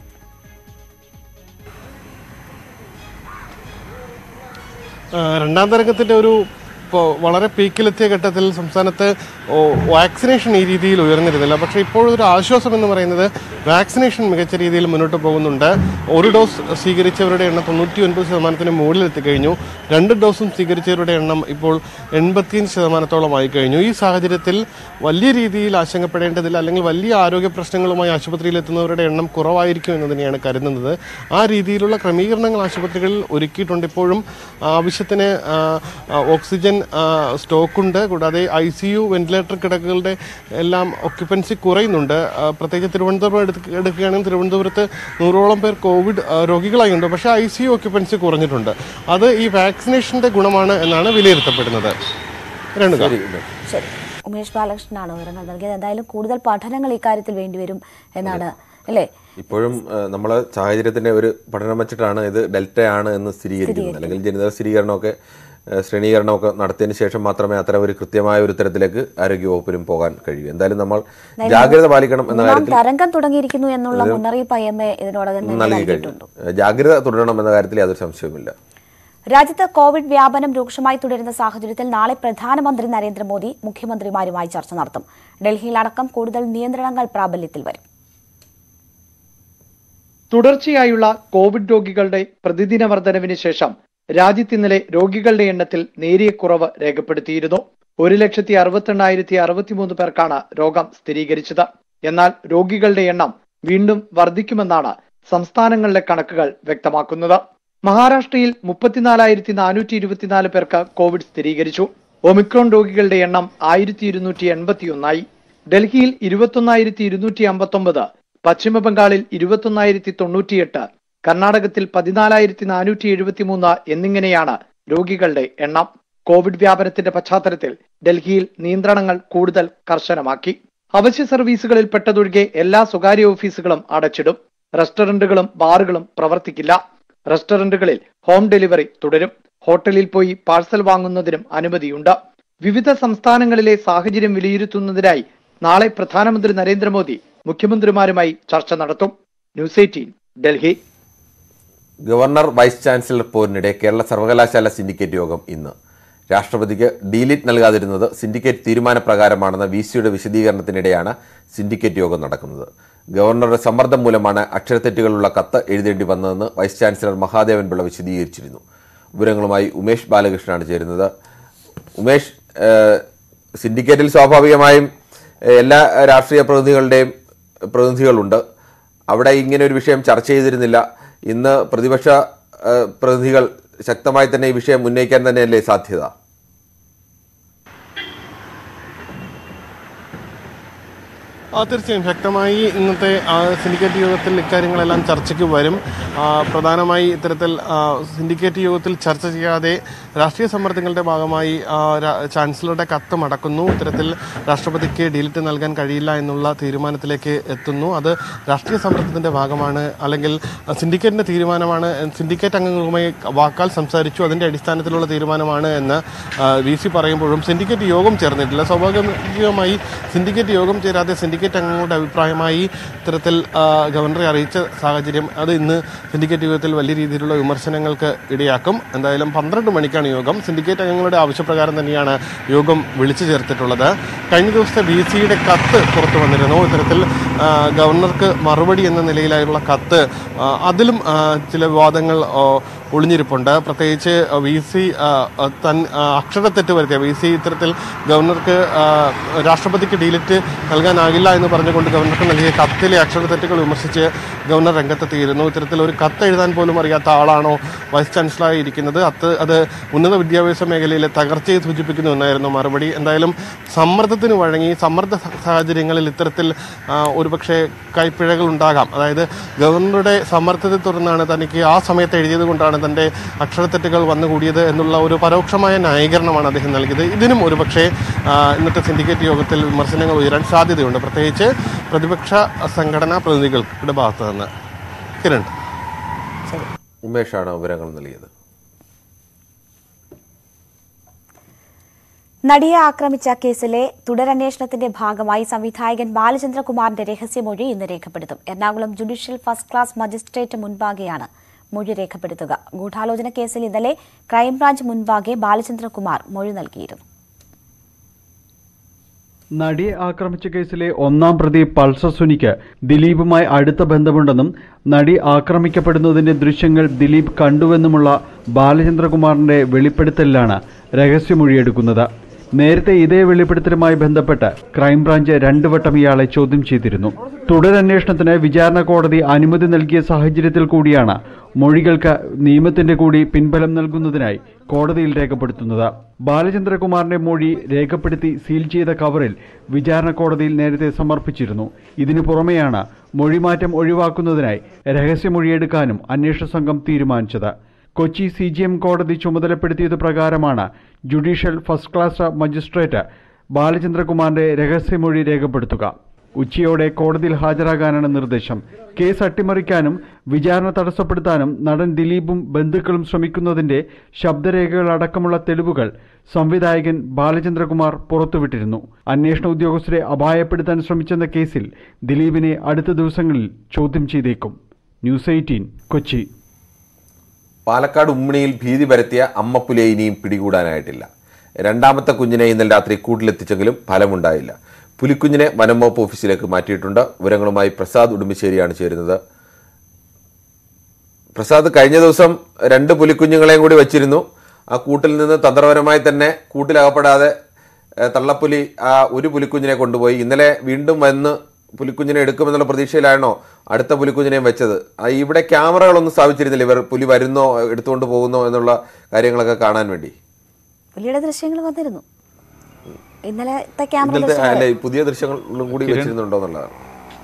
ആ, രണ്ടാം തരംഗത്തിന്റെ ഒരു ഇപ്പോൾ വളരെ പീക്കിലെത്തിയ ഘട്ടത്തിൽ സംസ്ഥാനത്ത് ഓ, വാക്സിനേഷൻ ഈ രീതിയിൽ ഉയർന്നിരുന്നില്ല പക്ഷേ ഇപ്പോഴൊരു ആശ്വാസം എന്ന് പറയുന്നത് വാക്സിനേഷൻ മികച്ച രീതിയിൽ മുന്നോട്ട് പോകുന്നുണ്ട് ഒരു ഡോസ് സ്വീകരിച്ചവരുടെ എണ്ണം തൊണ്ണൂറ്റി ഒൻപത് ശതമാനത്തിന് മുകളിൽ എത്തിക്കഴിഞ്ഞു രണ്ട് ഡോസും സ്വീകരിച്ചവരുടെ എണ്ണം ഇപ്പോൾ എൺപത്തിയഞ്ച് ശതമാനത്തോളമായി കഴിഞ്ഞു ഈ സാഹചര്യത്തിൽ വലിയ രീതിയിൽ ആശങ്കപ്പെടേണ്ടതില്ല അല്ലെങ്കിൽ വലിയ ആരോഗ്യ പ്രശ്നങ്ങളുമായി ആശുപത്രിയിൽ എത്തുന്നവരുടെ എണ്ണം കുറവായിരിക്കും എന്ന് തന്നെയാണ് കരുതുന്നത് ആ രീതിയിലുള്ള ക്രമീകരണങ്ങൾ ആശുപത്രികളിൽ ഒരുക്കിയിട്ടുണ്ട് ഇപ്പോഴും ആവശ്യത്തിന് ആ, ആ, ഓക്സിജൻ ആ, സ്റ്റോക്കുണ്ട് കൂടാതെ ഐ സി യു വെന്റിലേറ്റർ കിടക്കുകളുടെ എല്ലാം ഒക്യുപ്പൻസി കുറയുന്നുണ്ട് ആ, പ്രത്യേകിച്ച് തിരുവനന്തപുരം എടുക്ക- എടുക്കുകയാണെങ്കിൽ തിരുവനന്തപുരത്ത് നൂറോളം പേർ കോവിഡ് ആ, രോഗികളായി ഉണ്ട് പക്ഷേ ഐ സി യു ഒക്യുപ്പൻസി കുറഞ്ഞിട്ടുണ്ട് അത് ഈ വാക്സിനേഷന്റെ ഗുണമാണ് എന്നാണ് വിലയിരുത്തപ്പെടുന്നത് രണ്ടുക ശരി ശരി ഉമേഷ് ബാലകൃഷ്ണനാണ് വിവരങ്ങൾ നൽകിയത് എന്തായാലും കൂടുതൽ പഠനങ്ങൾ ഇക്കാര്യത്തിൽ വേണ്ടിവരും എന്നാണ് അല്ലേ ഇപ്പോഴും നമ്മൾ സാഹചര്യത്തിന്റെ ഒരു പഠനം വെച്ചിട്ടാണ് ഇത് ഡെൽറ്റയാണ് എന്ന് സ്ഥിരീകരിക്കുന്നത് അല്ലെങ്കിൽ ജനിതക സ്ഥിരീകരണമൊക്കെ ഏഹ്, ശ്രേണീകരണമൊക്കെ നടത്തിയതിന് ശേഷം മാത്രമേ അത്തരം ഒരു കൃത്യമായ ഒരു തരത്തിലേക്ക് ആരോഗ്യവകുപ്പിനും പോകാൻ കഴിയൂ എന്തായാലും നമ്മൾ ജാഗ്രത പാലിക്കണം എന്ന മൂന്നാം കാര്യത്തിൽ തരംഗം തുടങ്ങിയിരിക്കുന്നു എന്നുള്ള മുന്നറിയിപ്പ് ഐ എം എ ഇതിനോടകം തന്നെ നൽകി കഴിഞ്ഞു നൽകിയിട്ടുണ്ട് ഏഹ്, ജാഗ്രത തുടരണം എന്ന കാര്യത്തിൽ യാതൊരു സംശയവുമില്ല രാജ്യത്ത് കോവിഡ് വ്യാപനം രൂക്ഷമായി തുടരുന്ന സാഹചര്യത്തിൽ നാളെ പ്രധാനമന്ത്രി നരേന്ദ്രമോദി മുഖ്യമന്ത്രിമാരുമായി ചർച്ച നടത്തും ഡൽഹിയിലടക്കം കൂടുതൽ നിയന്ത്രണങ്ങൾ പ്രാബല്യത്തിൽ വരും തുടർച്ചയായുള്ള കോവിഡ് രോഗികളുടെ പ്രതിദിന വർധനവിന് ശേഷം രാജ്യത്ത് ഇന്നലെ രോഗികളുടെ എണ്ണത്തിൽ നേരിയ കുറവ് രേഖപ്പെടുത്തിയിരുന്നു ഒരു ലക്ഷത്തി അറുപത്തെണ്ണായിരത്തി അറുപത്തിമൂന്ന് പേർക്കാണ് രോഗം സ്ഥിരീകരിച്ചത് എന്നാൽ രോഗികളുടെ എണ്ണം വീണ്ടും വർദ്ധിക്കുമെന്നാണ് സംസ്ഥാനങ്ങളിലെ കണക്കുകൾ വ്യക്തമാക്കുന്നത് മഹാരാഷ്ട്രയിൽ മുപ്പത്തിനാലായിരത്തി നാനൂറ്റി ഇരുപത്തിനാല് പേർക്ക് കോവിഡ് സ്ഥിരീകരിച്ചു ഒമിക്രോൺ രോഗികളുടെ എണ്ണം ആയിരത്തി ഇരുന്നൂറ്റി എൺപത്തിയൊന്നായി ഡൽഹിയിൽ ഇരുപത്തൊന്നായിരത്തി ഇരുന്നൂറ്റി അമ്പത്തൊമ്പത് പശ്ചിമ ബംഗാളിൽ ഇരുപത്തൊന്നായിരത്തി തൊണ്ണൂറ്റിയെട്ട് കർണാടകത്തിൽ പതിനാലായിരത്തി നാനൂറ്റി എഴുപത്തിമൂന്ന് എന്നിങ്ങനെയാണ് രോഗികളുടെ എണ്ണം കോവിഡ് വ്യാപനത്തിന്റെ പശ്ചാത്തലത്തിൽ ഡൽഹിയിൽ നിയന്ത്രണങ്ങൾ കൂടുതൽ കർശനമാക്കി അവശ്യ സർവീസുകളിൽ പെട്ടതൊഴികെ എല്ലാ സ്വകാര്യ ഓഫീസുകളും അടച്ചിടും റെസ്റ്റോറന്റുകളും ബാറുകളും പ്രവർത്തിക്കില്ല റെസ്റ്റോറന്റുകളിൽ ഹോം ഡെലിവറി തുടരും ഹോട്ടലിൽ പോയി പാഴ്സൽ വാങ്ങുന്നതിനും അനുമതിയുണ്ട് വിവിധ സംസ്ഥാനങ്ങളിലെ സാഹചര്യം വിലയിരുത്തുന്നതിനായി നാളെ പ്രധാനമന്ത്രി നരേന്ദ്രമോദി മുഖ്യമന്ത്രിമാരുമായി ചർച്ച നടത്തും news eighteen Delhi governor vice chancellor പോരിനിടെ കേരള സർവകലാശാല സിൻഡിക്കേറ്റ് യോഗം ഇന്ന് രാഷ്ട്രപതിക്ക് ഡീലിറ്റ് നൽകാതിരുന്നത് സിൻഡിക്കേറ്റ് തീരുമാനപ്രകാരമാണെന്ന വി സിയുടെ വിശദീകരണത്തിനിടെയാണ് സിൻഡിക്കേറ്റ് യോഗം നടക്കുന്നത് ഗവർണറുടെ സമ്മർദ്ദം മൂലമാണ് അക്ഷരത്തെറ്റുകളുള്ള കത്ത് എഴുതേണ്ടി വന്നതെന്ന് വൈസ് ചാൻസലർ മഹാദേവൻ പിള്ള വിശദീകരിച്ചിരുന്നു വിവരങ്ങളുമായി ഉമേഷ് ബാലകൃഷ്ണനാണ് ചേരുന്നത് ഉമേഷ് ഏഹ്, സിൻഡിക്കേറ്റിൽ സ്വാഭാവികമായും ഏഹ്, എല്ലാ രാഷ്ട്രീയ പ്രതിനിധികളുടെയും പ്രതിനിധികളുണ്ട് അവിടെ ഇങ്ങനെ ഒരു വിഷയം ചർച്ച ചെയ്തിരുന്നില്ല ഇന്ന് പ്രതിപക്ഷ ഏഹ്, പ്രതിനിധികൾ ശക്തമായി തന്നെ ഈ വിഷയം ഉന്നയിക്കാൻ തന്നെയല്ലേ സാധ്യത ആ തീർച്ചയായും ശക്തമായി ഇന്നത്തെ ആ, സിൻഡിക്കേറ്റ് യോഗത്തിൽ ഇക്കാര്യങ്ങളെല്ലാം ചർച്ചയ്ക്ക് വരും ആ, പ്രധാനമായി ഇത്തരത്തിൽ ആ, സിൻഡിക്കേറ്റ് യോഗത്തിൽ ചർച്ച ചെയ്യാതെ രാഷ്ട്രീയ സമ്മർദ്ദങ്ങളുടെ ഭാഗമായി ആ, രാ- ചാൻസലറുടെ കത്ത് മടക്കുന്നു ഇത്തരത്തിൽ രാഷ്ട്രപതിക്ക് ഡിലിറ്റ് നൽകാൻ കഴിയില്ല എന്നുള്ള തീരുമാനത്തിലേക്ക് എത്തുന്നു അത് രാഷ്ട്രീയ സമ്മർദ്ദത്തിന്റെ ഭാഗമാണ് അല്ലെങ്കിൽ ആ, സിൻഡിക്കേറ്റിന്റെ തീരുമാനമാണ് സിൻഡിക്കേറ്റ് അംഗങ്ങളുമായി വാക്കാൽ സംസാരിച്ചു അതിന്റെ അടിസ്ഥാനത്തിലുള്ള തീരുമാനമാണ് എന്ന് വി സി പറയുമ്പോഴും സിൻഡിക്കേറ്റ് യോഗം ചേർന്നിട്ടില്ല സ്വാഭാവികമായി സിൻഡിക്കേറ്റ് യോഗം ചേരാതെ സിൻഡിക്കേറ്റ് അംഗങ്ങളുടെ അഭിപ്രായമായി ഇത്തരത്തിൽ ആ, ഗവർണറെ അറിയിച്ച സാഹചര്യം അത് ഇന്ന് സിൻഡിക്കേറ്റ് യോഗത്തിൽ വലിയ രീതിയിലുള്ള വിമർശനങ്ങൾക്ക് ഇടയാക്കും എന്തായാലും പന്ത്രണ്ട് മണിക്കാണ് യോഗം സിൻഡിക്കേറ്റ് അംഗങ്ങളുടെ ആവശ്യപ്രകാരം തന്നെയാണ് യോഗം വിളിച്ചു ചേർത്തിട്ടുള്ളത് കഴിഞ്ഞ ദിവസത്തെ ബി സിയുടെ കത്ത് പുറത്തു വന്നിരുന്നു ഇത്തരത്തിൽ ആ, ഗവർണർക്ക് മറുപടി എന്ന നിലയിലായുള്ള കത്ത് ആ, അതിലും ആ, ചില വിവാദങ്ങൾ ആ, ഒളിഞ്ഞിരിപ്പുണ്ട് പ്രത്യേകിച്ച് വി സി തൻ ആ, അക്ഷരത്തെറ്റ് വരുത്തിയ വി സി ഇത്തരത്തിൽ ഗവർണർക്ക് ആ, രാഷ്ട്രപതിക്ക് ഡീലിറ്റ് നൽകാനാകില്ല എന്ന് പറഞ്ഞുകൊണ്ട് ഗവർണർക്ക് നൽകിയ കത്തിലെ അക്ഷരത്തെറ്റുകൾ വിമർശിച്ച് ഗവർണർ രംഗത്തെത്തിയിരുന്നു ഇത്തരത്തിൽ ഒരു കത്ത് എഴുതാൻ പോലും അറിയാത്ത ആളാണോ വൈസ് ചാൻസലറായി ഇരിക്കുന്നത് അത് അത് ഉന്നത വിദ്യാഭ്യാസ മേഖലയിലെ തകർച്ചയെ സൂചിപ്പിക്കുന്നു എന്നായിരുന്നു മറുപടി എന്തായാലും സമ്മർദ്ദത്തിന് വഴങ്ങി സമ്മർദ്ദ സ- സാഹചര്യങ്ങളിൽ ഇത്തരത്തിൽ ആ, ഒരുപക്ഷെ കൈപ്പിഴകൾ ഉണ്ടാകാം അതായത് ഗവർണറുടെ സമ്മർദ്ദത്തെ തുടർന്നാണ് തനിക്ക് ആ സമയത്ത് എഴുതിയത് കൊണ്ടാണ് തൻ്റെ അക്ഷരത്തെറ്റുകൾ വന്നുകൂടിയത് എന്നുള്ള ഒരു പരോക്ഷമായ ന്യായീകരണമാണ് അദ്ദേഹം നൽകിയത് ഇതിനും ഒരുപക്ഷെ ആ, ഇന്നത്തെ സിൻഡിക്കേറ്റ് യോഗത്തിൽ വിമർശനങ്ങൾ ഉയരാൻ സാധ്യതയുണ്ട് പ്രത്യേകിച്ച് പ്രതിപക്ഷ സംഘടനാ പ്രതിനിധികളുടെ ഭാഗത്ത് നിന്ന് കിരൺ ഉമേഷാണ് വിവരങ്ങൾ നൽകിയത് നടിയെ ആക്രമിച്ച കേസിലെ തുടരന്വേഷണത്തിന്റെ ഭാഗമായി സംവിധായകൻ ബാലചന്ദ്രകുമാറിന്റെ രഹസ്യമൊഴി ഇന്ന് രേഖപ്പെടുത്തും Ernakulam judicial first class magistrate മുൻപാകെയാണ് മൊഴി രേഖപ്പെടുത്തുക ഗൂഢാലോചന കേസിൽ ഇന്നലെ ക്രൈംബ്രാഞ്ച് മുൻപാകെ ബാലചന്ദ്രകുമാർ മൊഴി നൽകിയിരുന്നു നടിയെ ആക്രമിച്ച കേസിലെ ഒന്നാം പ്രതി പൾസർ സുനിക്ക് ദിലീപുമായി അടുത്ത ബന്ധമുണ്ടെന്നും നടി ആക്രമിക്കപ്പെടുന്നതിന്റെ ദൃശ്യങ്ങൾ ദിലീപ് കണ്ടുവെന്നുമുള്ള ബാലചന്ദ്രകുമാറിന്റെ വെളിപ്പെടുത്തലിലാണ് രഹസ്യമൊഴിയെടുക്കുന്നത് നേരത്തെ ഇതേ വെളിപ്പെടുത്തലുമായി ബന്ധപ്പെട്ട് ക്രൈംബ്രാഞ്ച് രണ്ടു വട്ടം ഇയാളെ ചോദ്യം ചെയ്തിരുന്നു തുടരന്വേഷണത്തിന് വിചാരണ കോടതി അനുമതി നൽകിയ സാഹചര്യത്തിൽ കൂടിയാണ് മൊഴികൾക്ക് നിയമത്തിന്റെ കൂടി പിൻബലം നൽകുന്നതിനായി കോടതിയിൽ രേഖപ്പെടുത്തുന്നത് ബാലചന്ദ്രകുമാറിന്റെ മൊഴി രേഖപ്പെടുത്തി സീൽ ചെയ്ത കവറിൽ വിചാരണ കോടതിയിൽ നേരത്തെ സമർപ്പിച്ചിരുന്നു ഇതിനു പുറമെയാണ് മൊഴിമാറ്റം ഒഴിവാക്കുന്നതിനായി രഹസ്യമൊഴിയെടുക്കാനും അന്വേഷണ സംഘം തീരുമാനിച്ചത് കൊച്ചി സി ജി എം കോടതി ചുമതലപ്പെടുത്തിയത് പ്രകാരമാണ് ജുഡീഷ്യൽ ഫസ്റ്റ് ക്ലാസ് മജിസ്ട്രേറ്റ് ബാലചന്ദ്രകുമാറിന്റെ രഹസ്യമൊഴി രേഖപ്പെടുത്തുക ഉച്ചയോടെ കോടതിയിൽ ഹാജരാകാനാണ് നിർദ്ദേശം കേസ് അട്ടിമറിക്കാനും വിചാരണ തടസ്സപ്പെടുത്താനും നടൻ ദിലീപും ബന്ധുക്കളും ശ്രമിക്കുന്നതിന്റെ ശബ്ദരേഖകളടക്കമുള്ള തെളിവുകൾ സംവിധായകൻ ബാലചന്ദ്രകുമാർ പുറത്തുവിട്ടിരുന്നു അന്വേഷണ ഉദ്യോഗസ്ഥരെ അപായപ്പെടുത്താൻ ശ്രമിച്ചെന്ന കേസിൽ ദിലീപിനെ അടുത്ത ദിവസങ്ങളിൽ ചോദ്യം ചെയ്തേക്കും ന്യൂസ് എയ്റ്റീൻ കൊച്ചി പാലക്കാട് ഉമ്മിണിയിൽ ഭീതി പരത്തിയ അമ്മപ്പുലിയെ ഇനിയും പിടികൂടാനായിട്ടില്ല രണ്ടാമത്തെ കുഞ്ഞിനെ ഇന്നലെ രാത്രി കൂട്ടിലെത്തിച്ചെങ്കിലും ഫലമുണ്ടായില്ല പുലിക്കുഞ്ഞിനെ വനംവകുപ്പ് ഓഫീസിലേക്ക് മാറ്റിയിട്ടുണ്ട് വിവരങ്ങളുമായി പ്രസാദ് ഉടുമ്പശ്ശേരിയാണ് ചേരുന്നത് പ്രസാദ് കഴിഞ്ഞ ദിവസം രണ്ട് പുലിക്കുഞ്ഞുങ്ങളെയും കൂടി വെച്ചിരുന്നു ആ കൂട്ടിൽ നിന്ന് തന്ത്രപരമായി തന്നെ കൂട്ടിലകപ്പെടാതെ ഏഹ്, തള്ളപ്പുലി ആ ഒരു പുലിക്കുഞ്ഞിനെ കൊണ്ടുപോയി ഇന്നലെ വീണ്ടും വന്ന് പുലിക്കുഞ്ഞിനെ എടുക്കുമെന്നുള്ള പ്രതീക്ഷയിലാണോ അടുത്ത പുലിക്കുഞ്ഞിനെയും വെച്ചത് ആ, ഇവിടെ ക്യാമറകളൊന്നും സ്ഥാപിച്ചിരുന്നില്ല ഇവർ പുലി വരുന്നോ എടുത്തുകൊണ്ട് പോകുന്നോ എന്നുള്ള കാര്യങ്ങളൊക്കെ കാണാൻ വേണ്ടി പുലിയുടെ ദൃശ്യങ്ങൾ വന്നിരുന്നു ഇന്നലത്തെ ക്യാമറ ഇന്നലത്തെ ദൃശ്യങ്ങൾ അല്ലെ പുതിയ ദൃശ്യങ്ങളും കൂടി വെച്ചിരുന്നുണ്ടോ എന്നുള്ളതാണ്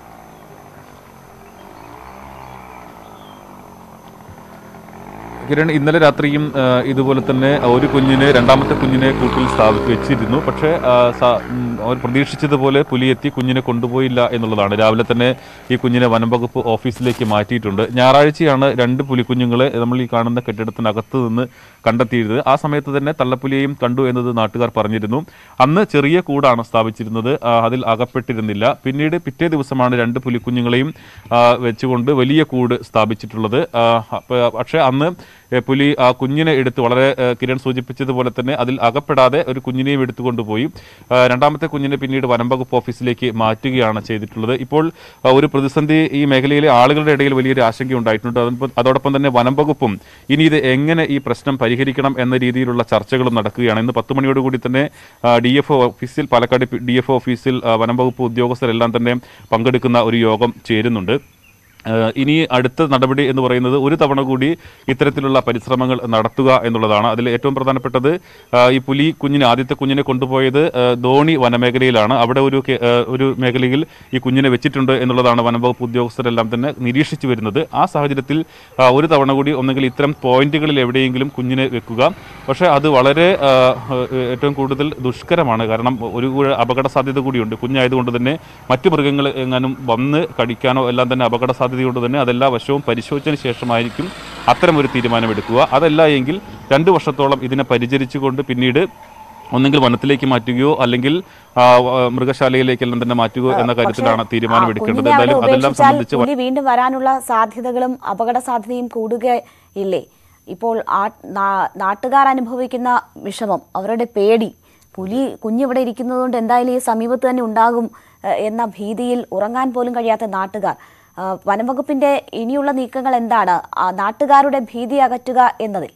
കിരൺ ഇന്നലെ രാത്രിയും ആ, ഇതുപോലെ തന്നെ ഒരു കുഞ്ഞിനെ രണ്ടാമത്തെ കുഞ്ഞിനെ കൂട്ടിൽ സ്ഥാപിച്ച് വെച്ചിരുന്നു പക്ഷേ ആ, സ- ഉം, അവർ പ്രതീക്ഷിച്ചതുപോലെ പുലിയെത്തി കുഞ്ഞിനെ കൊണ്ടുപോയില്ല എന്നുള്ളതാണ് രാവിലെ തന്നെ ഈ കുഞ്ഞിനെ വനംവകുപ്പ് ഓഫീസിലേക്ക് മാറ്റിയിട്ടുണ്ട് ഞായറാഴ്ചയാണ് രണ്ട് പുലിക്കുഞ്ഞുങ്ങളെ നമ്മൾ ഈ കാണുന്ന കെട്ടിടത്തിനകത്ത് നിന്ന് കണ്ടെത്തിയിരുന്നത് ആ സമയത്ത് തന്നെ തള്ളപ്പുലിയെയും കണ്ടു എന്നത് നാട്ടുകാർ പറഞ്ഞിരുന്നു അന്ന് ചെറിയ കൂടാണ് സ്ഥാപിച്ചിരുന്നത് ആ, അതിൽ അകപ്പെട്ടിരുന്നില്ല പിന്നീട് പിറ്റേ ദിവസമാണ് രണ്ട് പുലിക്കുഞ്ഞുങ്ങളെയും ആ, വെച്ചുകൊണ്ട് വലിയ കൂട് സ്ഥാപിച്ചിട്ടുള്ളത് ആ, അപ്പ- പക്ഷേ അന്ന് ഏ, പുലി ആ കുഞ്ഞിനെ എടുത്ത് വളരെ ഏ, കിരൺ സൂചിപ്പിച്ചതുപോലെ തന്നെ അതിൽ അകപ്പെടാതെ ഒരു കുഞ്ഞിനെയും എടുത്തുകൊണ്ടുപോയി ആ, രണ്ടാമത്തെ കുഞ്ഞിനെ പിന്നീട് വനംവകുപ്പ് ഓഫീസിലേക്ക് മാറ്റുകയാണ് ചെയ്തിട്ടുള്ളത് ഇപ്പോൾ ആ, ഒരു പ്രതിസന്ധി ഈ മേഖലയിലെ ആളുകളുടെ ഇടയിൽ വലിയൊരു ആശങ്ക ഉണ്ടായിട്ടുണ്ട് അതോടൊപ്പം- അതോടൊപ്പം തന്നെ വനംവകുപ്പും ഇനി ഇത് എങ്ങനെ ഈ പ്രശ്നം പരിഹരിക്കണം എന്ന രീതിയിലുള്ള ചർച്ചകളും നടക്കുകയാണ് ഇന്ന് പത്ത് മണിയോടുകൂടി തന്നെ ഡി എഫ് ഒ ഓഫീസിൽ പാലക്കാട് ഡി എഫ് ഒ ഓഫീസിൽ ആ, വനംവകുപ്പ് ഉദ്യോഗസ്ഥരെല്ലാം തന്നെ പങ്കെടുക്കുന്ന ഒരു യോഗം ചേരുന്നുണ്ട് ഏഹ് ഇനി അടുത്ത നടപടി എന്ന് പറയുന്നത് ഒരു തവണ കൂടി ഇത്തരത്തിലുള്ള പരിശ്രമങ്ങൾ നടത്തുക എന്നുള്ളതാണ് അതിൽ ഏറ്റവും പ്രധാനപ്പെട്ടത് ആഹ് ഈ പുലി കുഞ്ഞിനെ ആദ്യത്തെ കുഞ്ഞിനെ കൊണ്ടുപോയത് ഏഹ് ധോണി വനമേഖലയിലാണ് അവിടെ ഒരു കെ- ഏഹ് ഒരു മേഖലയിൽ ഈ കുഞ്ഞിനെ വെച്ചിട്ടുണ്ട് എന്നുള്ളതാണ് വനംവകുപ്പ് ഉദ്യോഗസ്ഥരെല്ലാം തന്നെ നിരീക്ഷിച്ചു വരുന്നത് ആ സാഹചര്യത്തിൽ ആഹ് ഒരു തവണ കൂടി ഒന്നെങ്കിൽ ഇത്തരം പോയിന്റുകളിൽ എവിടെയെങ്കിലും കുഞ്ഞിനെ വെക്കുക പക്ഷേ അത് വളരെ ആഹ് ഏഹ് ഏറ്റവും കൂടുതൽ ദുഷ്കരമാണ് കാരണം ഒരു കൂടെ അപകട സാധ്യത കൂടിയുണ്ട് കുഞ്ഞായതുകൊണ്ട് തന്നെ മറ്റു മൃഗങ്ങൾ എങ്ങാനും വന്ന് കടിക്കാനോ എല്ലാം തന്നെ അപകട സാധ്യതയുണ്ട് തന്നെ അതെല്ലാ വശവും പരിശോധിച്ചതിന് ശേഷമായിരിക്കും അത്തരം ഒരു തീരുമാനമെടുക്കുക അതല്ല എങ്കിൽ രണ്ടു വർഷത്തോളം ഇതിനെ പരിചരിച്ചുകൊണ്ട് പിന്നീട് ഒന്നെങ്കിൽ വനത്തിലേക്ക് മാറ്റുകയോ അല്ലെങ്കിൽ ആ, ആ, മൃഗശാലയിലേക്കെല്ലാം തന്നെ മാറ്റുകയോ എന്ന കാര്യത്തിലാണ് തീരുമാനമെടുക്കേണ്ടത് കുഞ്ഞിനെ അവിടെ എന്തായാലും അതെല്ലാം ഉപേക്ഷിച്ചാൽ സംബന്ധിച്ച് പുലി വീണ്ടും വരാനുള്ള സാധ്യതകളും അപകട സാധ്യതയും കൂടുകയില്ലേ ഇപ്പോൾ ആ- നാ- നാട്ടുകാർ അനുഭവിക്കുന്ന വിഷമം അവരുടെ പേടി പുലി കുഞ്ഞിവിടെ ഇരിക്കുന്നതുകൊണ്ട് എന്തായാലും ഈ സമീപത്ത് തന്നെ ഉണ്ടാകും ഏഹ്, എന്ന ഭീതിയിൽ ഉറങ്ങാൻ പോലും കഴിയാത്ത നാട്ടുകാർ ആ, വനംവകുപ്പിന്റെ ഇനിയുള്ള നീക്കങ്ങൾ എന്താണ് ആ, നാട്ടുകാരുടെ ഭീതി അകറ്റുക എന്നതിൽ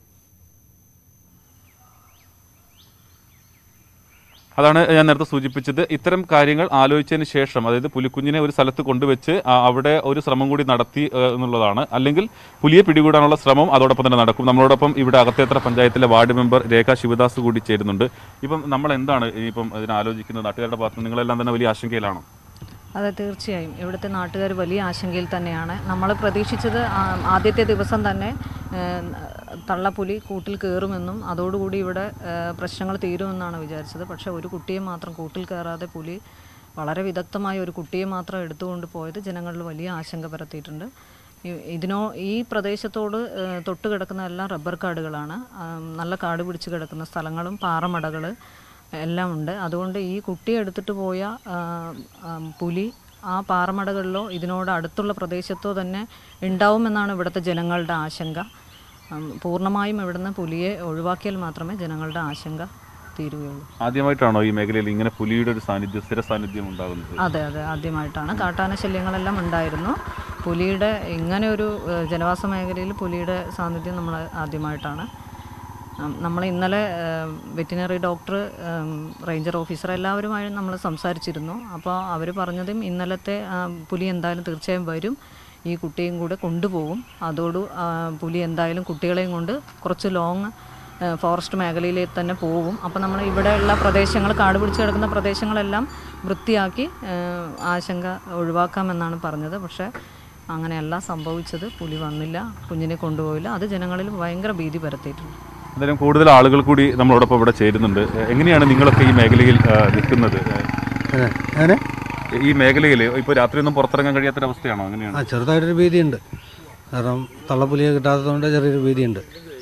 അതാണ് ഞാൻ നേരത്തെ സൂചിപ്പിച്ചത് ഇത്തരം കാര്യങ്ങൾ ആലോചിച്ചതിന് ശേഷം അതായത് പുലിക്കുഞ്ഞിനെ ഒരു സ്ഥലത്ത് കൊണ്ടുവച്ച് ആ, അവിടെ ഒരു ശ്രമം കൂടി നടത്തി ആ, എന്നുള്ളതാണ് അല്ലെങ്കിൽ പുലിയെ പിടികൂടാനുള്ള ശ്രമം അതോടൊപ്പം തന്നെ നടക്കും നമ്മളോടൊപ്പം ഇവിടെ അകത്തേത്ര പഞ്ചായത്തിലെ വാർഡ് മെമ്പർ രേഖ ശിവദാസ് കൂടി ചേരുന്നുണ്ട് ഇപ്പം നമ്മൾ എന്താണ് ഇനിയിപ്പം ഇതിനെ ആലോചിക്കുന്നത് നാട്ടുകാരുടെ ഭാഗത്ത് നിന്ന് നിങ്ങളെല്ലാം തന്നെ വലിയ ആശങ്കയിലാണോ അതെ തീർച്ചയായും ഇവിടുത്തെ നാട്ടുകാർ വലിയ ആശങ്കയിൽ തന്നെയാണ് നമ്മൾ പ്രതീക്ഷിച്ചത് ആ- ആദ്യത്തെ ദിവസം തന്നെ ഏഹ്, തള്ളപ്പുലി കൂട്ടിൽ കയറുമെന്നും അതോടുകൂടി ഇവിടെ ഏഹ്, പ്രശ്നങ്ങൾ തീരുമെന്നാണ് വിചാരിച്ചത് പക്ഷേ ഒരു കുട്ടിയെ മാത്രം കൂട്ടിൽ കയറാതെ പുലി വളരെ വിദഗ്ധമായ ഒരു കുട്ടിയെ മാത്രം എടുത്തുകൊണ്ട് പോയത് ജനങ്ങളിൽ വലിയ ആശങ്ക പരത്തിയിട്ടുണ്ട് ഇ- ഇതിനോ ഈ പ്രദേശത്തോട് ഏഹ്, തൊട്ട് കിടക്കുന്ന എല്ലാം റബ്ബർ കാടുകളാണ് ആം, നല്ല കാട് പിടിച്ച് കിടക്കുന്ന സ്ഥലങ്ങളും പാറമടകൾ എല്ലാം ഉണ്ട് അതുകൊണ്ട് ഈ കുട്ടിയെ എടുത്തിട്ട് പോയ ആ, ആ, പുലി ആ പാറമടകളിലോ ഇതിനോട് അടുത്തുള്ള പ്രദേശത്തോ തന്നെ ഉണ്ടാവുമെന്നാണ് ഇവിടുത്തെ ജനങ്ങളുടെ ആശങ്ക ഉം, പൂർണ്ണമായും ഇവിടുന്ന് പുലിയെ ഒഴിവാക്കിയാൽ മാത്രമേ ജനങ്ങളുടെ ആശങ്ക തീരുകയുള്ളൂ ആദ്യമായിട്ടാണോ ഈ മേഖലയിൽ ഇങ്ങനെ പുലിയുടെ ഒരു സാന്നിധ്യം സ്ഥിര സാന്നിധ്യം ഉണ്ടാകുന്നത് അതെ അതെ ആദ്യമായിട്ടാണ് കാട്ടാന ശല്യങ്ങളെല്ലാം ഉണ്ടായിരുന്നു പുലിയുടെ ഇങ്ങനെ ഒരു ഏഹ്, ജനവാസ മേഖലയിൽ പുലിയുടെ സാന്നിധ്യം നമ്മൾ ആദ്യമായിട്ടാണ് നമ്മൾ ഇന്നലെ വെറ്റിനറി ഡോക്ടർ റേഞ്ചർ ഓഫീസർ എല്ലാവരുമായും നമ്മൾ സംസാരിച്ചിരുന്നു അപ്പോൾ അവർ പറഞ്ഞതും ഇന്നലത്തെ ആ, പുലി എന്തായാലും തീർച്ചയായും വരും ഈ കുട്ടിയും കൂടെ കൊണ്ടുപോകും അതോട് ആ, പുലി എന്തായാലും കുട്ടികളെയും കൊണ്ട് കുറച്ച് ലോങ് ഫോറസ്റ്റ് മേഖലയിലേക്ക് തന്നെ പോകും അപ്പോൾ നമ്മൾ ഇവിടെയുള്ള പ്രദേശങ്ങൾ കാട് പിടിച്ച് കിടക്കുന്ന പ്രദേശങ്ങളെല്ലാം വൃത്തിയാക്കി ഏഹ്, ആശങ്ക ഒഴിവാക്കാമെന്നാണ് പറഞ്ഞത് പക്ഷേ അങ്ങനെയല്ല സംഭവിച്ചത് പുലി വന്നില്ല കുഞ്ഞിനെ കൊണ്ടുപോയില്ല അത് ജനങ്ങളിൽ ഭയങ്കര ഭീതി പരത്തിയിട്ടുണ്ട് എന്തായാലും കൂടുതൽ ആളുകൾ കൂടി നമ്മളോടൊപ്പം ഇവിടെ ചേരുന്നുണ്ട് എങ്ങനെയാണ് നിങ്ങളൊക്കെ ഈ മേഖലയിൽ ആ, നിൽക്കുന്നത് അങ്ങനെ ഈ മേഖലയിൽ ഇപ്പോൾ രാത്രിയൊന്നും പുറത്തിറങ്ങാൻ കഴിയാത്തൊരവസ്ഥയാണോ അങ്ങനെയാണ് ആ ചെറുതായിട്ടൊരു ഭീതിയുണ്ട് കാരണം തള്ളപ്പുലിയെ കിട്ടാത്തതുകൊണ്ട് ചെറിയൊരു ഭീതിയുണ്ട്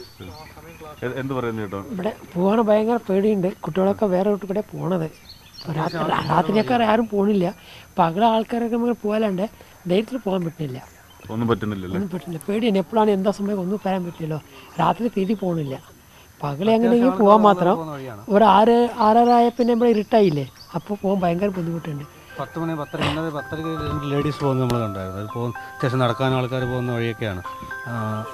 എ- എന്ത് പറയുന്നു കേട്ടോ ഇവിടെ പോകാൻ ഭയങ്കര പേടിയുണ്ട് കുട്ടികളൊക്കെ വേറെ വീട്ടിൽ കൂടെ പോണത് ഇപ്പൊ രാത്രി രാത്രിയൊക്കെ ആരും പോണില്ല പകല ആൾക്കാരൊക്കെ നമുക്ക് പോകാനുണ്ട് ധൈര്യത്തിൽ പോകാൻ പറ്റുന്നില്ല ഒന്നും പറ്റുന്നില്ലല്ലേ ഒന്നും പറ്റില്ല പേടിയാണ് എപ്പോഴാണ് എന്താ സമയം ഒന്നും പറയാൻ പറ്റില്ലല്ലോ രാത്രി തീരെ പോകണില്ല പകലെ എങ്ങനെയെങ്കിലും പോകാൻ മാത്രം ഒരു ആറ് ആറര ആയ പിന്നെ ഇവിടെ ഇരുട്ടായില്ലേ അപ്പോൾ പോകാൻ ഭയങ്കര ബുദ്ധിമുട്ടുണ്ട് പത്ത് മണി പത്തര ഇന്നത് പത്തരക്ക് രണ്ട് ലേഡീസ് പോകുന്നത് നമ്മൾ കണ്ടായിരുന്നു അത് പോകുന്ന അത്യാവശ്യം നടക്കാൻ ആൾക്കാർ പോകുന്ന വഴിയൊക്കെയാണ് ആ,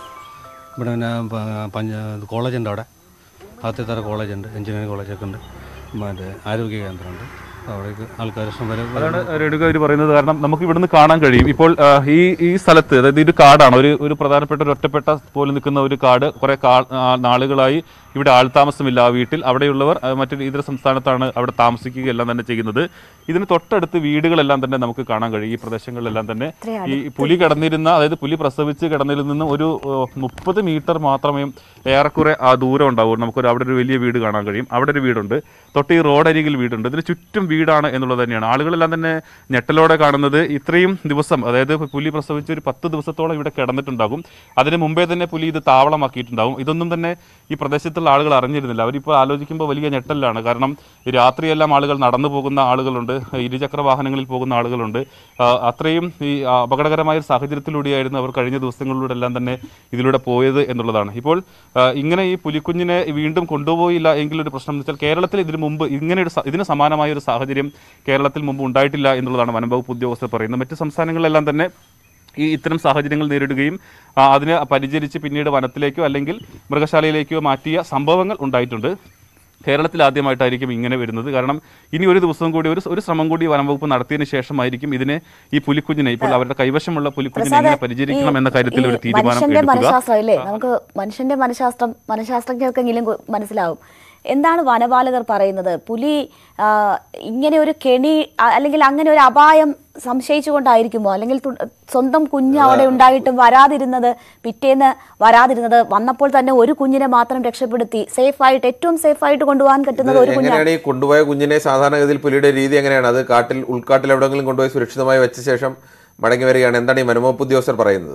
ഇവിടെ പിന്നെ പ- പഞ്ച കോളേജ് ഉണ്ട് അവിടെ ആദ്യത്തര കോളേജ് ഉണ്ട് എഞ്ചിനീയറിംഗ് കോളേജൊക്കെ ഉണ്ട് മറ്റേ ആരോഗ്യ കേന്ദ്രമുണ്ട് അവിടേക്ക് ആൾക്കാർ ഇഷ്ടം പോലെ അതാണ് രേണുക അവർ പറയുന്നത് കാരണം നമുക്ക് ഇവിടുന്ന് കാണാൻ കഴിയും ഇപ്പോൾ ആ, ഈ ഈ സ്ഥലത്ത് അതായത് ഇത് കാടാണ് ഒരു ഒരു പ്രധാനപ്പെട്ട ഒരു ഒറ്റപ്പെട്ട പോലെ നിൽക്കുന്ന ഒരു കാട് കുറെ കാ ആ, നാളുകളായി ഇവിടെ ആൾതാമസമില്ല ആ വീട്ടിൽ അവിടെയുള്ളവർ ആ, മറ്റൊരു ഇതര സംസ്ഥാനത്താണ് അവിടെ താമസിക്കുകയെല്ലാം തന്നെ ചെയ്യുന്നത് ഇതിന് തൊട്ടടുത്ത് വീടുകളെല്ലാം തന്നെ നമുക്ക് കാണാൻ കഴിയും ഈ പ്രദേശങ്ങളിലെല്ലാം തന്നെ ഈ പുലി കിടന്നിരുന്ന അതായത് പുലി പ്രസവിച്ച് കിടന്നതിൽ നിന്നും ഒരു മുപ്പത് മീറ്റർ മാത്രമേ ഏറെക്കുറെ ആ ദൂരം ഉണ്ടാവുള്ളൂ നമുക്കൊരു അവിടെ ഒരു വലിയ വീട് കാണാൻ കഴിയും അവിടെ ഒരു വീടുണ്ട് തൊട്ട് ഈ റോഡരികിൽ വീടുണ്ട് ഇതിന് ചുറ്റും വീടാണ് എന്നുള്ളത് തന്നെയാണ് ആളുകളെല്ലാം തന്നെ ഞെട്ടലോടെ കാണുന്നത് ഇത്രയും ദിവസം അതായത് പുലി പ്രസവിച്ച് ഒരു പത്ത് ദിവസത്തോളം ഇവിടെ കിടന്നിട്ടുണ്ടാകും അതിന് മുമ്പേ തന്നെ പുലി ഇത് താവളമാക്കിയിട്ടുണ്ടാകും ഇതൊന്നും തന്നെ ഈ പ്രദേശത്തുള്ള ആളുകൾ അറിഞ്ഞിരുന്നില്ല അവരിപ്പോൾ ആലോചിക്കുമ്പോൾ വലിയ ഞെട്ടലാണ് കാരണം ഈ രാത്രിയെല്ലാം ആളുകൾ നടന്നു പോകുന്ന ആളുകളുണ്ട് ഇരുചക്ര വാഹനങ്ങളിൽ പോകുന്ന ആളുകളുണ്ട് ആ, അത്രയും ഈ ആ, അപകടകരമായ ഒരു സാഹചര്യത്തിലൂടെയായിരുന്നു അവർ കഴിഞ്ഞ ദിവസങ്ങളിലൂടെ എല്ലാം തന്നെ ഇതിലൂടെ പോയത് എന്നുള്ളതാണ് ഇപ്പോൾ ആ, ഇങ്ങനെ ഈ പുലിക്കുഞ്ഞിനെ വീണ്ടും കൊണ്ടുപോയില്ല എങ്കിലൊരു പ്രശ്നം എന്ന് വെച്ചാൽ കേരളത്തിൽ ഇതിനു മുമ്പ് ഇങ്ങനെ ഒരു സ- ഇതിന് സമാനമായ ഒരു സാഹചര്യം കേരളത്തിൽ മുമ്പ് ഉണ്ടായിട്ടില്ല എന്നുള്ളതാണ് വനംവകുപ്പ് ഉദ്യോഗസ്ഥർ പറയുന്നത് മറ്റ് സംസ്ഥാനങ്ങളിലെല്ലാം തന്നെ ഈ ഇത്തരം സാഹചര്യങ്ങൾ നേരിടുകയും ആ, അതിനെ പരിചരിച്ച് പിന്നീട് വനത്തിലേക്കോ അല്ലെങ്കിൽ മൃഗശാലയിലേക്കോ മാറ്റിയ സംഭവങ്ങൾ ഉണ്ടായിട്ടുണ്ട് കേരളത്തിൽ ആദ്യമായിട്ടായിരിക്കും ഇങ്ങനെ വരുന്നത് കാരണം ഇനി ഒരു ദിവസം കൂടി ഒരു ഒരു ശ്രമം കൂടി വനംവകുപ്പ് നടത്തിയതിനു ശേഷമായിരിക്കും ഇതിനെ ഈ പുലിക്കുഞ്ഞിനെ ഇപ്പോൾ അവരുടെ കൈവശമുള്ള പുലിക്കുഞ്ഞിനെ എങ്ങനെ പരിചരിക്കണം എന്ന കാര്യത്തിൽ ഒരു തീരുമാനം മനുഷ്യന്റെ എടുക്കുക മനഃശാസ്ത്രം ഇല്ലേ നമുക്ക് മനുഷ്യന്റെ മനഃശാസ്ത്രം മനഃശാസ്ത്രജ്ഞർക്കെങ്കിലും ഗു- മനസ്സിലാവും എന്താണ് വനപാലകർ പറയുന്നത് പുലി ആ, ഇങ്ങനെ ഒരു കെണി ആ, അല്ലെങ്കിൽ അങ്ങനെ ഒരു അപായം സംശയിച്ചുകൊണ്ടായിരിക്കുമോ അല്ലെങ്കിൽ തു- സ്വന്തം കുഞ്ഞ് അവിടെ ഉണ്ടായിട്ടും വരാതിരുന്നത് പിറ്റേന്ന് വരാതിരുന്നത് വന്നപ്പോൾ തന്നെ ഒരു കുഞ്ഞിനെ മാത്രം രക്ഷപ്പെടുത്തി സേഫ് ആയിട്ട് ഏറ്റവും സേഫ് ആയിട്ട് കൊണ്ടുപോകാൻ പറ്റുന്നത് ഒരു കുഞ്ഞാണ് എങ്ങനെയാണ് ഈ കൊണ്ടുപോയ കുഞ്ഞിനെ സാധാരണഗതിയിൽ പുലിയുടെ രീതി എങ്ങനെയാണ് അത് കാട്ടിൽ ഉൾക്കാട്ടിൽ എവിടെയെങ്കിലും കൊണ്ടുപോയി സുരക്ഷിതമായി വെച്ച ശേഷം മടങ്ങി വരികയാണ് എന്താണ് ഈ വനംവകുപ്പ് ഉദ്യോഗസ്ഥർ പറയുന്നത്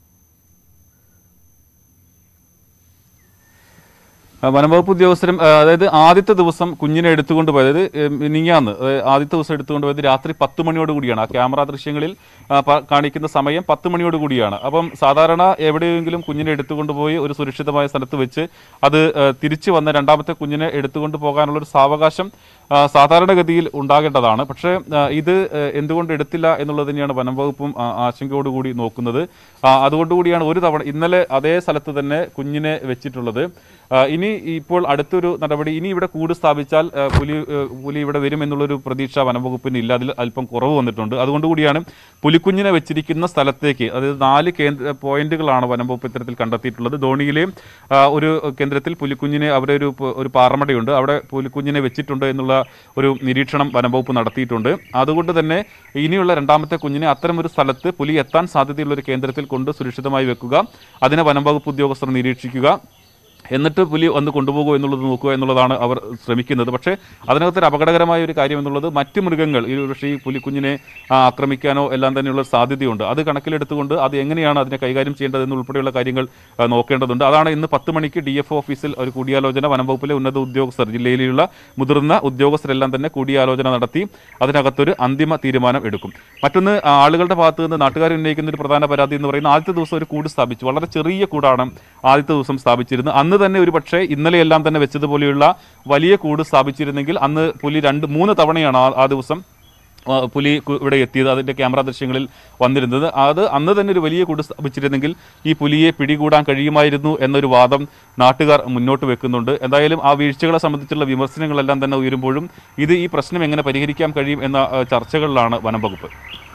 ആ, വനംവകുപ്പ് ഉദ്യോഗസ്ഥരും ആ, അതായത് ആദ്യത്തെ ദിവസം കുഞ്ഞിനെ എടുത്തുകൊണ്ട് പോയത് അതായത് ഏം, മിനിങ്ങാന്ന് അതായത് ആദ്യത്തെ ദിവസം എടുത്തുകൊണ്ട് പോയത് രാത്രി പത്ത് മണിയോട് കൂടിയാണ് ആ ക്യാമറ ദൃശ്യങ്ങളിൽ ആ, പ- കാണിക്കുന്ന സമയം പത്ത് മണിയോട് കൂടിയാണ് അപ്പം സാധാരണ എവിടെയെങ്കിലും കുഞ്ഞിനെ എടുത്തുകൊണ്ട് പോയി ഒരു സുരക്ഷിതമായ സ്ഥലത്ത് വെച്ച് അത് ആ, തിരിച്ചു വന്ന രണ്ടാമത്തെ കുഞ്ഞിനെ എടുത്തുകൊണ്ട് പോകാനുള്ള ഒരു സാവകാശം ആ, സാധാരണഗതിയിൽ ഉണ്ടാകേണ്ടതാണ് പക്ഷേ ആ, ഇത് ആ, എന്തുകൊണ്ട് എടുത്തില്ല എന്നുള്ളത് തന്നെയാണ് വനംവകുപ്പും ആ, ആശങ്കയോടുകൂടി നോക്കുന്നത് ആ, അതുകൊണ്ടുകൂടിയാണ് ഒരു തവണ ഇന്നലെ അതേ സ്ഥലത്ത് തന്നെ കുഞ്ഞിനെ വെച്ചിട്ടുള്ളത് ആ, ഇനി ഇപ്പോൾ അടുത്തൊരു നടപടി ഇനി ഇവിടെ കൂട് സ്ഥാപിച്ചാൽ ആ, പുലി ആ, പുലി ഇവിടെ വരും എന്നുള്ളൊരു പ്രതീക്ഷ വനംവകുപ്പിന് ഇല്ല അതിൽ അല്പം കുറവ് വന്നിട്ടുണ്ട് അതുകൊണ്ട് കൂടിയാണ് പുലിക്കുഞ്ഞിനെ വെച്ചിരിക്കുന്ന സ്ഥലത്തേക്ക് അതായത് നാല് കേന്ദ്ര പോയിന്റുകളാണ് വനംവകുപ്പ് ഇത്തരത്തിൽ കണ്ടെത്തിയിട്ടുള്ളത് ധോണിയിലെ ആ, ഒരു കേന്ദ്രത്തിൽ പുലിക്കുഞ്ഞിനെ അവിടെ ഒരു പ- ഒരു പാറമടയുണ്ട് അവിടെ പുലിക്കുഞ്ഞിനെ വെച്ചിട്ടുണ്ട് എന്നുള്ള ഒരു നിരീക്ഷണം വനംവകുപ്പ് നടത്തിയിട്ടുണ്ട് അതുകൊണ്ട് തന്നെ ഇനിയുള്ള രണ്ടാമത്തെ കുഞ്ഞിനെ അത്തരം ഒരു സ്ഥലത്ത് പുലി എത്താൻ സാധ്യതയുള്ള ഒരു കേന്ദ്രത്തിൽ കൊണ്ട് സുരക്ഷിതമായി വെക്കുക അതിനെ വനംവകുപ്പ് ഉദ്യോഗസ്ഥർ നിരീക്ഷിക്കുക എന്നിട്ട് പുലി വന്ന് കൊണ്ടുപോകുമോ എന്നുള്ളത് നോക്കുക എന്നുള്ളതാണ് അവർ ശ്രമിക്കുന്നത് പക്ഷേ അതിനകത്തൊരു അപകടകരമായ ഒരു കാര്യം എന്നുള്ളത് മറ്റ് മൃഗങ്ങൾ ഈ പക്ഷേ ഈ പുലിക്കുഞ്ഞിനെ ആ, ആക്രമിക്കാനോ എല്ലാം തന്നെയുള്ള സാധ്യതയുണ്ട് അത് കണക്കിലെടുത്തുകൊണ്ട് അത് എങ്ങനെയാണ് അതിനെ കൈകാര്യം ചെയ്യേണ്ടത് എന്നുൾപ്പെടെയുള്ള കാര്യങ്ങൾ ആ, നോക്കേണ്ടതുണ്ട് അതാണ് ഇന്ന് പത്ത് മണിക്ക് ഡി എഫ് ഓഫീസിൽ ഒരു കൂടിയാലോചന വനംവകുപ്പിലെ ഉന്നത ഉദ്യോഗസ്ഥർ ജില്ലയിലുള്ള മുതിർന്ന ഉദ്യോഗസ്ഥരെല്ലാം തന്നെ കൂടിയാലോചന നടത്തി അതിനകത്തൊരു അന്തിമ തീരുമാനം എടുക്കും മറ്റൊന്ന് ആ, ആളുകളുടെ ഭാഗത്ത് നിന്ന് നാട്ടുകാർ ഉന്നയിക്കുന്ന ഒരു പ്രധാന പരാതി എന്ന് പറയുന്നത് ആദ്യത്തെ ദിവസം ഒരു കൂട് സ്ഥാപിച്ചു വളരെ ചെറിയ കൂടാണ് ആദ്യത്തെ ദിവസം സ്ഥാപിച്ചിരുന്നത് അന്ന് തന്നെ ഒരു പക്ഷേ ഇന്നലെയെല്ലാം തന്നെ വെച്ചതുപോലെയുള്ള വലിയ കൂട് സ്ഥാപിച്ചിരുന്നെങ്കിൽ അന്ന് പുലി രണ്ട് മൂന്ന് തവണയാണ് ആ- ആ ദിവസം ആ, പുലി കു- ഇവിടെ എത്തിയത് അതിന്റെ ക്യാമറ ദൃശ്യങ്ങളിൽ വന്നിരുന്നത് അത് അന്ന് തന്നെ ഒരു വലിയ കൂട് സ്ഥാപിച്ചിരുന്നെങ്കിൽ ഈ പുലിയെ പിടികൂടാൻ കഴിയുമായിരുന്നു എന്നൊരു വാദം നാട്ടുകാർ മുന്നോട്ട് വെക്കുന്നുണ്ട് എന്തായാലും ആ വീഴ്ചകളെ സംബന്ധിച്ചുള്ള വിമർശനങ്ങളെല്ലാം തന്നെ ഉയരുമ്പോഴും ഇത് ഈ പ്രശ്നം എങ്ങനെ പരിഹരിക്കാൻ കഴിയും എന്ന ആ, ചർച്ചകളിലാണ് വനം വകുപ്പ്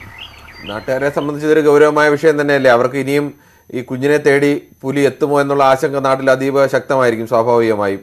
നാട്ടുകാരെ സംബന്ധിച്ച് ഇതൊരു ഗൗരവമായ വിഷയം തന്നെയല്ലേ അവർക്ക് ഇനിയും ഈ കുഞ്ഞിനെ തേടി പുലി എത്തുമോ എന്നുള്ള ആശങ്ക നാട്ടിൽ അതീവ ശക്തമായിരിക്കും സ്വാഭാവികമായും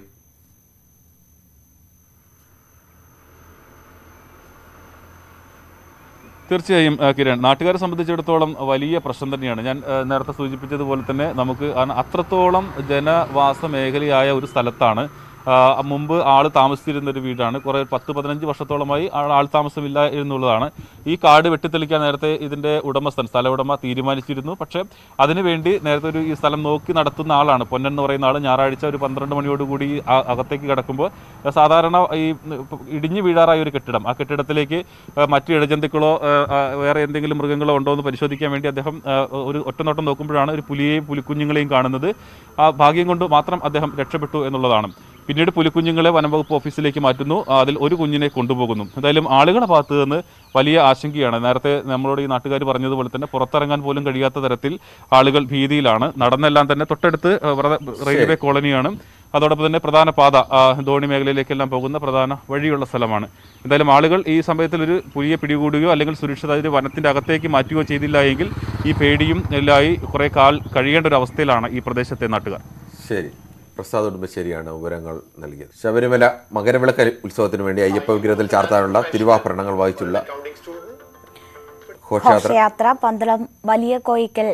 തീർച്ചയായും ആ, കിരൺ നാട്ടുകാരെ സംബന്ധിച്ചിടത്തോളം വലിയ പ്രശ്നം തന്നെയാണ് ഞാൻ ആ, നേരത്തെ സൂചിപ്പിച്ചതുപോലെ തന്നെ നമുക്ക് ആ- അത്രത്തോളം ജനവാസ മേഖലയായ ഒരു സ്ഥലത്താണ് ആ, മുമ്പ് ആൾ താമസിച്ചിരുന്ന ഒരു വീടാണ് കുറേ പത്ത് പതിനഞ്ച് വർഷത്തോളമായി ആൾ ആൾ താമസമില്ല എന്നുള്ളതാണ് ഈ കാട് വെട്ടിത്തെളിക്കാൻ നേരത്തെ ഇതിന്റെ ഉടമസ്ഥൻ സ്ഥല ഉടമ തീരുമാനിച്ചിരുന്നു പക്ഷേ അതിനുവേണ്ടി നേരത്തെ ഒരു ഈ സ്ഥലം നോക്കി നടത്തുന്ന ആളാണ് പൊന്നൻ എന്ന് പറയുന്ന ആൾ ഞായറാഴ്ച ഒരു പന്ത്രണ്ട് മണിയോടുകൂടി ആ അകത്തേക്ക് കിടക്കുമ്പോൾ സാധാരണ ഈ ഇടിഞ്ഞു വീഴാറായ ഒരു കെട്ടിടം ആ കെട്ടിടത്തിലേക്ക് ആ, മറ്റ് ഇഴജന്തുക്കളോ ആ, ആ, വേറെ എന്തെങ്കിലും മൃഗങ്ങളോ ഉണ്ടോ എന്ന് പരിശോധിക്കാൻ വേണ്ടി അദ്ദേഹം ആ, ഒരു ഒറ്റനോട്ടം നോക്കുമ്പോഴാണ് ഒരു പുലിയെയും പുലിക്കുഞ്ഞുങ്ങളെയും കാണുന്നത് ആ ഭാഗ്യം കൊണ്ട് മാത്രം അദ്ദേഹം രക്ഷപ്പെട്ടു എന്നുള്ളതാണ് പിന്നീട് പുലിക്കുഞ്ഞുങ്ങളെ വനംവകുപ്പ് ഓഫീസിലേക്ക് മാറ്റുന്നു ആ, അതിൽ ഒരു കുഞ്ഞിനെ കൊണ്ടുപോകുന്നു എന്തായാലും ആളുകളുടെ ഭാഗത്ത് നിന്ന് വലിയ ആശങ്കയാണ് നേരത്തെ നമ്മളോട് ഈ നാട്ടുകാർ പറഞ്ഞതുപോലെ തന്നെ പുറത്തിറങ്ങാൻ പോലും കഴിയാത്ത തരത്തിൽ ആളുകൾ ഭീതിയിലാണ് നടന്നെല്ലാം തന്നെ തൊട്ടടുത്ത് ആ, വ്രത- റെയിൽവേ കോളനിയാണ് അതോടൊപ്പം തന്നെ പ്രധാന പാത ആ, ധോണി മേഖലയിലേക്കെല്ലാം പോകുന്ന പ്രധാന വഴിയുള്ള സ്ഥലമാണ് എന്തായാലും ആളുകൾ ഈ സമയത്തിൽ ഒരു പുലിയെ പിടികൂടുകയോ അല്ലെങ്കിൽ സുരക്ഷിത ഒരു വനത്തിന്റെ അകത്തേക്ക് മാറ്റുകയോ ചെയ്തില്ല എങ്കിൽ ഈ പേടിയും എല്ലായി കുറെ കാൽ കഴിയേണ്ട ഒരു അവസ്ഥയിലാണ് ഈ പ്രദേശത്തെ നാട്ടുകാർ ശരി പ്രസാദ് ഉടുമ്പശ്ശേരിയാണ് വിവരങ്ങൾ നൽകിയത് ശബരിമല മകരവിളക്ക് ഉത്സവത്തിന് വേണ്ടി അയ്യപ്പ വിഗ്രഹത്തിൽ ചാർത്താനുള്ള തിരുവാഭരണങ്ങൾ വഹിച്ചുള്ള ഘോഷയാത്ര ഘോഷയാത്ര പന്തളം വലിയ കോയിക്കൽ